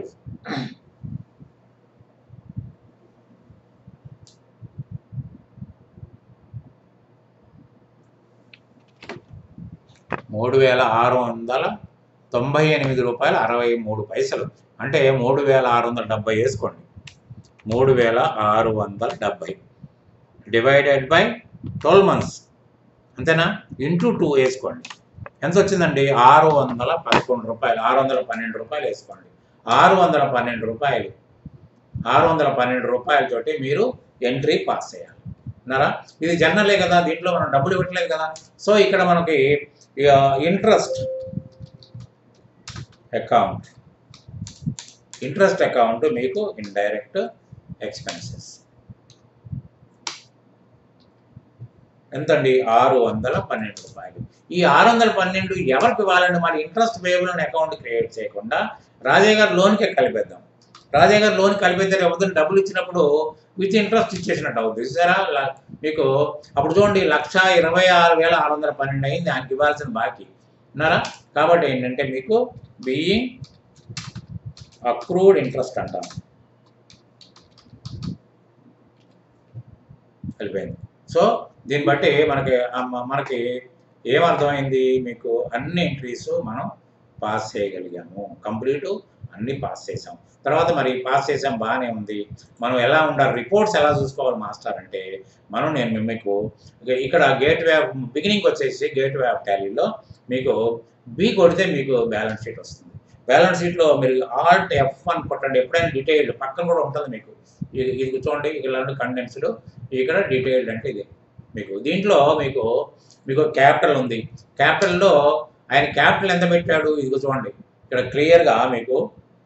మూడు వేల ఆరు వందల తొంభై ఎనిమిది రూపాయలు అరవై మూడు పైసలు అంటే మూడు వేల ఆరు వందల డెబ్బై వేసుకోండి మూడు వేల ఆరు వందల డెబ్బై డివైడెడ్ బై ట్వెల్వ్ మంత్స్ అంతేనా ఇంటూ టూ వేసుకోండి ఎంత వచ్చిందండి ఆరు వందల పదకొండు రూపాయలు ఆరు వందల పన్నెండు రూపాయలు వేసుకోండి ఆరు వందల పన్నెండు రూపాయలు ఆరు వందల పన్నెండు రూపాయలతోటి మీరు ఎంట్రీ పాస్ చేయాలి ఉన్నారా ఇది జనరలే కదా దీంట్లో మనం డబ్బులు ఇవ్వట్లేదు కదా సో ఇక్కడ మనకి ఇంట్రెస్ట్ అకౌంట్ ఇంట్రెస్ట్ అకౌంట్ మీకు ఇండైరెక్ట్ ఎక్స్పెన్సెస్ ఎంతండి ఆరు వందల పన్నెండు రూపాయలు ఈ ఆరు వందల పన్నెండు ఎవరికి ఇవ్వాలండి మరి ఇంట్రెస్ట్ పేబుల్ అని అకౌంట్ క్రియేట్ చేయకుండా రాజయ్య గారు లోన్కే కలిపేద్దాం రాజయ్య గారు లోన్ కలిపేస్తే రేపు డబ్బులు ఇచ్చినప్పుడు విత్ ఇంట్రెస్ట్ ఇచ్చేసినట్టు అవుతుంది సరే మీకు అప్పుడు చూడండి లక్ష ఇరవై ఆరు వేల ఆరు వందల పన్నెండు అయింది ఆయనకి ఇవ్వాల్సిన బాకీ ఉన్నారా కాబట్టి ఏంటంటే మీకు బీయింగ్ అక్రూడ్ ఇంట్రెస్ట్ అంటాం వెళ్ళిపోయింది సో దీన్ని బట్టి మనకి ఆ మ- మనకి ఏమర్థమైంది మీకు అన్ని ఎంట్రీస్ మనం పాస్ చేయగలిగాము కంప్లీట్ అన్ని పాస్ చేసాం తర్వాత మరి పాస్ చేసాం బాగానే ఉంది మనం ఎలా ఉండాలి రిపోర్ట్స్ ఎలా చూసుకోవాలి మాస్టర్ అంటే మనం నేను మీకు ఇక- ఇక్కడ గేట్ వే బిగినింగ్ వచ్చేసి గేట్ వే ఆఫ్ టాలీలో మీకు బి కొడితే మీకు బ్యాలెన్స్ షీట్ వస్తుంది బ్యాలెన్స్ షీట్లో మీరు ఆల్ట్ ఎఫ్ అని కొట్టండి ఎప్పుడైనా డీటెయిల్డ్ పక్కన కూడా ఉంటుంది మీకు ఇది ఇది చూడండి ఇలాంటి కండెన్స్డ్ ఇక్కడ డీటెయిల్డ్ అంటే ఇది మీకు దీంట్లో మీకు మీకు క్యాపిటల్ ఉంది క్యాపిటల్లో ఆయన క్యాపిటల్ ఎంత పెట్టాడు ఇదిగో చూడండి ఇక్కడ క్లియర్గా మీకు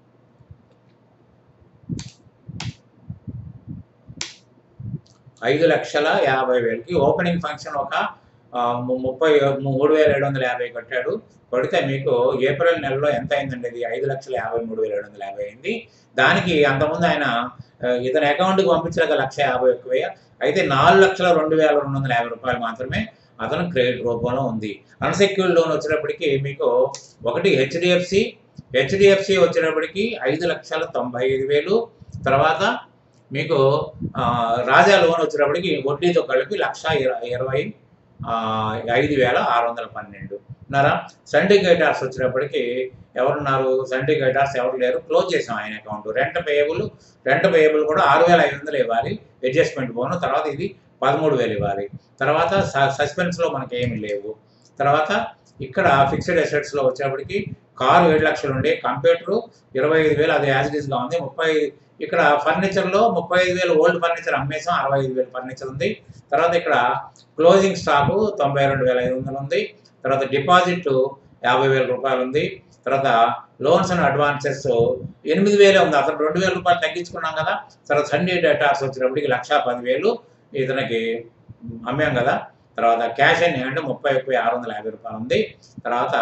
ఐదు లక్షల యాభై వేలకి ఓపెనింగ్ ఫంక్షన్ ఒక ఆ, ము- ముప్పై మూడు వేల ఏడు వందల యాభై కట్టాడు కొడితే మీకు ఏప్రిల్ నెలలో ఎంత అయిందండి ఇది ఐదు లక్షల యాభై మూడు వేల ఏడు వందల యాభై అయింది దానికి అంతకుముందు ఆయన ఆ, ఇతని అకౌంట్కి పంపించలేక లక్ష యాభై ఎక్కువ అయితే నాలుగు లక్షల రెండు వేల రెండు వందల యాభై రూపాయలు మాత్రమే అతను క్రెడిట్ రూపంలో ఉంది అన్సెక్యూర్డ్ లోన్ వచ్చేటప్పటికి మీకు ఒకటి హెచ్డిఎఫ్సి హెచ్డిఎఫ్సి వచ్చేటప్పటికి ఐదు లక్షల తొంభై ఐదు వేలు తర్వాత మీకు ఆ, రాజా లోన్ వచ్చేటప్పటికి వడ్డీతో కలిపి లక్ష ఇర- ఇరవై ఆ, ఐదు వేల ఆరు వందల పన్నెండు ఉన్నారా సండికేటర్స్ వచ్చేటప్పటికి ఎవరున్నారు సండికేటర్స్ ఎవరు లేరు క్లోజ్ చేసాం ఆయన account rent payable rent payable కూడా ఆరు వేల ఐదు వందలు ఇవ్వాలి అడ్జస్ట్మెంట్ పోను తర్వాత ఇది పదమూడు వేలు ఇవ్వాలి తర్వాత సస్పెన్స్లో మనకి ఏమి లేవు తర్వాత ఇక్కడ ఫిక్స్డ్ అసెట్స్లో వచ్చేటప్పటికి కారు ఏడు లక్షలు ఉండే కంప్యూటర్ ఇరవై ఐదు వేలు అది యాజ్ గా ఉంది ముప్పై ఇక్కడ ఫర్నిచర్లో ముప్పై ఐదు వేలు ఓల్డ్ ఫర్నిచర్ అమ్మేసాం అరవై ఐదు వేలు ఫర్నిచర్ ఉంది తర్వాత ఇక్కడ క్లోజింగ్ స్టాకు తొంభై రెండు వేల ఐదు వందలు ఉంది తర్వాత డిపాజిట్ యాభై వేల రూపాయలు ఉంది తర్వాత లోన్స్ అండ్ అడ్వాన్సెస్ ఎనిమిది వేలే ఉంది అతను రెండు వేల రూపాయలు తగ్గించుకున్నాం కదా తర్వాత సండే డేటాస్ వచ్చినప్పటికి లక్ష పదివేలు ఇతనికి అమ్మాం కదా తర్వాత క్యాష్ అని అంటే ముప్పై ముప్పై ఆరు వందల యాభై రూపాయలు ఉంది తర్వాత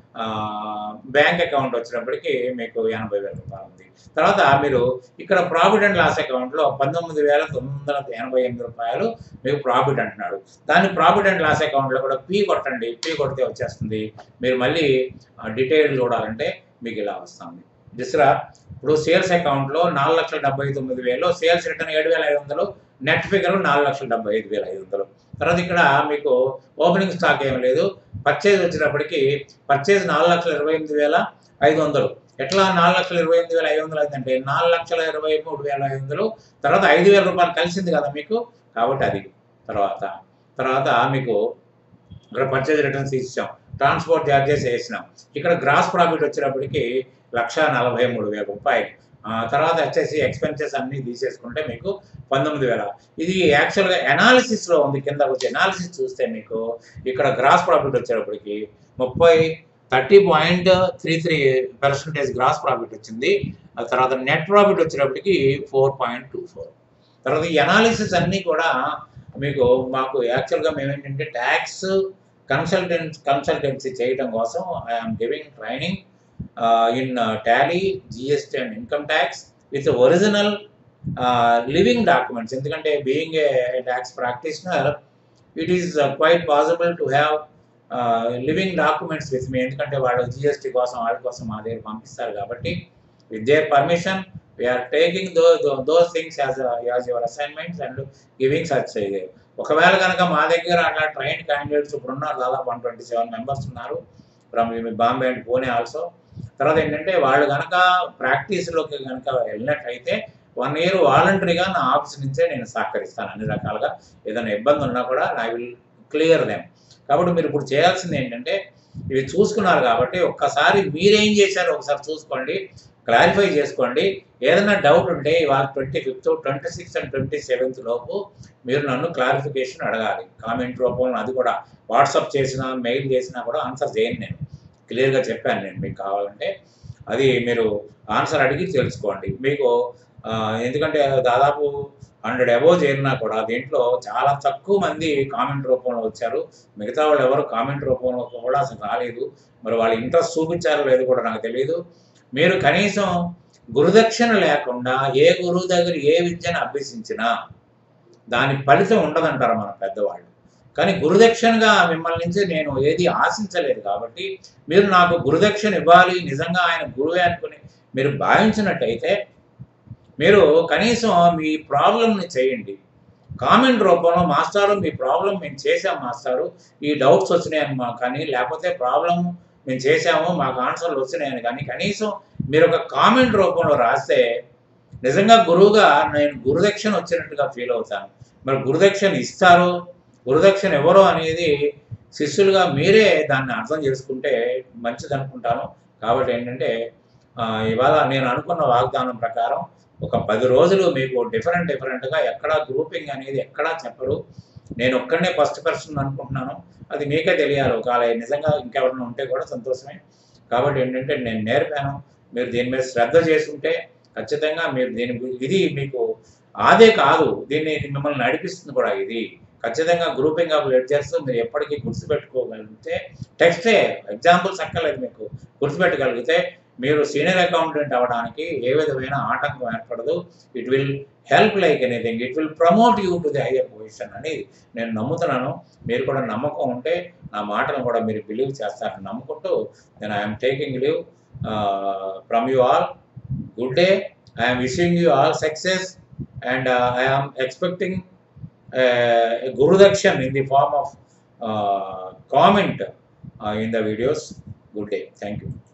బ్యాంక్ అకౌంట్ వచ్చినప్పటికి మీకు ఎనభై వేల రూపాయలు ఉంది తర్వాత మీరు ఇక్కడ ప్రాఫిట్ అండ్ లాస్ అకౌంట్లో పంతొమ్మిది వేల తొమ్మిది వందల ఎనభై ఎనిమిది రూపాయలు మీకు ప్రాఫిట్ అంటున్నాడు దాన్ని ప్రాఫిట్ అండ్ లాస్ అకౌంట్లో కూడా పీ కొట్టండి పీ కొడితే వచ్చేస్తుంది మీరు మళ్ళీ డీటెయిల్ చూడాలంటే మీకు ఇలా వస్తుంది దిసరా ఇప్పుడు సేల్స్ అకౌంట్లో నాలుగు లక్షల డెబ్బై తొమ్మిది వేలు సేల్స్ రిటర్న్ ఏడు వేల ఐదు వందలు నెట్ ఫిగర్ నాలుగు లక్షల డెబ్బై ఐదు వేల ఐదు వందలు తర్వాత ఇక్కడ మీకు ఓపెనింగ్ స్టాక్ ఏం లేదు పర్చేజ్ వచ్చినప్పటికి పర్చేజ్ నాలుగు లక్షల ఇరవై ఎనిమిది వేల ఐదు వందలు ఎట్లా నాలుగు లక్షల ఇరవై ఎనిమిది వేల ఐదు వందలు అయిందంటే నాలుగు లక్షల ఇరవై మూడు వేల ఐదు వందలు తర్వాత ఐదు వేల రూపాయలు కలిసింది కదా మీకు కాబట్టి అది తర్వాత తర్వాత మీకు ఇక్కడ పర్చేజ్ రిటర్న్స్ ఇచ్చాం ట్రాన్స్పోర్ట్ ఛార్జెస్ వేసినాం ఇక్కడ గ్రాస్ ప్రాఫిట్ వచ్చేటప్పటికి లక్ష నలభై మూడు వేల రూపాయలు ఆ, తర్వాత వచ్చేసి ఎక్స్పెన్సెస్ అన్నీ తీసేసుకుంటే మీకు పంతొమ్మిది వేల ఇది యాక్చువల్గా అనాలిసిస్లో ఉంది కింద వచ్చి అనాలిసిస్ చూస్తే మీకు ఇక్కడ గ్రాస్ ప్రాఫిట్ వచ్చేటప్పటికి ముప్పై thirty point three three percentage gross profit వచ్చింది ఆ తర్వాత నెట్ ప్రాఫిట్ వచ్చేటప్పటికి ఫోర్ పాయింట్ టూ ఫోర్ తర్వాత ఈ అనాలిసిస్ అన్నీ కూడా మీకు మాకు యాక్చువల్గా మేము ఏంటంటే ట్యాక్స్ కన్సల్టెన్స్ కన్సల్టెన్సీ చేయడం కోసం I'm giving training in Tally GST and income tax with original living documents ఎందుకంటే being a tax practitioner it is quite possible to have living documents with me ఎందుకంటే వాళ్ళు జిఎస్టీ కోసం వాళ్ళ కోసం మా దగ్గర పంపిస్తారు కాబట్టి with their permission we're taking though those things as as your assignments and giving such ఒకవేళ కనుక మా దగ్గర అట్లా ట్రైన్ క్యాండిడేట్స్ ఇప్పుడు ఉన్నారు దాదాపు వన్ ట్వంటీ సెవెన్ మెంబర్స్ ఉన్నారు from Bombay and Pune also తర్వాత ఏంటంటే వాళ్ళు కనుక ప్రాక్టీస్లోకి కనుక వెళ్ళినట్లయితే వన్ ఇయర్ వాలంటరీగా నా ఆఫీస్ నుంచే నేను సహకరిస్తాను అన్ని రకాలుగా ఏదైనా ఇబ్బంది ఉన్నా కూడా ఐ విల్ క్లియర్ దెమ్ కాబట్టి మీరు ఇప్పుడు చేయాల్సింది ఏంటంటే ఇవి చూసుకున్నారు కాబట్టి ఒక్కసారి మీరేం చేశారో ఒకసారి చూసుకోండి క్లారిఫై చేసుకోండి ఏదైనా డౌట్ ఉంటే ఇవాళ twenty fifth twenty sixth and twenty seventh లోపు మీరు నన్ను క్లారిఫికేషన్ అడగాలి కామెంట్ రూపంలో అది కూడా వాట్సాప్ చేసినా మెయిల్ చేసినా కూడా ఆన్సర్ చేయను నేను క్లియర్గా చెప్పాను నేను మీకు కావాలంటే అది మీరు ఆన్సర్ అడిగి తెలుసుకోండి మీకు ఆ, ఎందుకంటే దాదాపు హండ్రెడ్ అబోవ్ చేరినా కూడా దీంట్లో చాలా తక్కువ మంది కామెంట్ రూపంలో వచ్చారు మిగతా వాళ్ళు ఎవరు కామెంట్ రూపంలో కూడా అసలు రాలేదు మరి వాళ్ళ ఇంట్రెస్ట్ చూపించారో లేదో కూడా నాకు తెలియదు మీరు కనీసం గురుదక్షిణ లేకుండా ఏ గురువు దగ్గర ఏ విద్యను అభ్యసించినా దాని ఫలితం ఉండదంటారు మన పెద్దవాళ్ళు కానీ గురుదక్షిణగా మిమ్మల్ని నుంచి నేను ఏది ఆశించలేదు కాబట్టి మీరు నాకు గురుదక్షిణ ఇవ్వాలి నిజంగా ఆయన గురువే అనుకుని మీరు భావించినట్టయితే మీరు కనీసం మీ ప్రాబ్లంని చేయండి కామెంట్ రూపంలో మాస్టారు మీ ప్రాబ్లం మేము చేసాం మాస్టారు ఈ డౌట్స్ వచ్చినాయని మా కానీ లేకపోతే ప్రాబ్లం మేము చేసాము మాకు ఆన్సర్లు వచ్చినాయని కానీ కనీసం మీరు ఒక కామెంట్ రూపంలో రాస్తే నిజంగా గురువుగా నేను గురుదక్షిణ వచ్చినట్టుగా ఫీల్ అవుతాను మరి గురుదక్షిణ ఇస్తారు గురుదక్షిణ ఎవరో అనేది శిష్యులుగా మీరే దాన్ని అర్థం చేసుకుంటే మంచిది అనుకుంటాను కాబట్టి ఏంటంటే ఆ, ఇవాళ నేను అనుకున్న వాగ్దానం ప్రకారం ఒక పది రోజులు మీకు డిఫరెంట్ డిఫరెంట్గా ఎక్కడా గ్రూపింగ్ అనేది ఎక్కడా చెప్పరు నేను ఒక్కడనే ఫస్ట్ పర్సన్ అనుకుంటున్నాను అది మీకే తెలియాలి ఒకవేళ నిజంగా ఇంకెవరైనా ఉంటే కూడా సంతోషమే కాబట్టి ఏంటంటే నేను నేర్పాను మీరు దీని మీద శ్రద్ధ చేసుంటే ఖచ్చితంగా మీరు దీని గు- ఇది మీకు ఆదే కాదు దీన్ని ఇది మిమ్మల్ని నడిపిస్తుంది కూడా ఇది ఖచ్చితంగా గ్రూపింగ్ ఆఫ్ లెడ్జర్స్ మీరు ఎప్పటికీ గుర్తుపెట్టుకోగలిగితే టెక్స్టే ఎగ్జాంపుల్స్ అక్కర్లేదు మీకు గుర్తుపెట్టగలిగితే మీరు సీనియర్ అకౌంటెంట్ అవ్వడానికి ఏ విధమైన ఆటంకం ఏర్పడదు it will help like anything it will promote you to the higher position అనేది నేను నమ్ముతున్నాను మీరు కూడా నమ్మకం ఉంటే నా మాటను కూడా మీరు బిలీవ్ చేస్తారని నమ్ముకుంటూ నేను I'm taking leave from you all good day I'm wishing you all success and I'm expecting gurudakshina in the form of comment in the videos good day thank you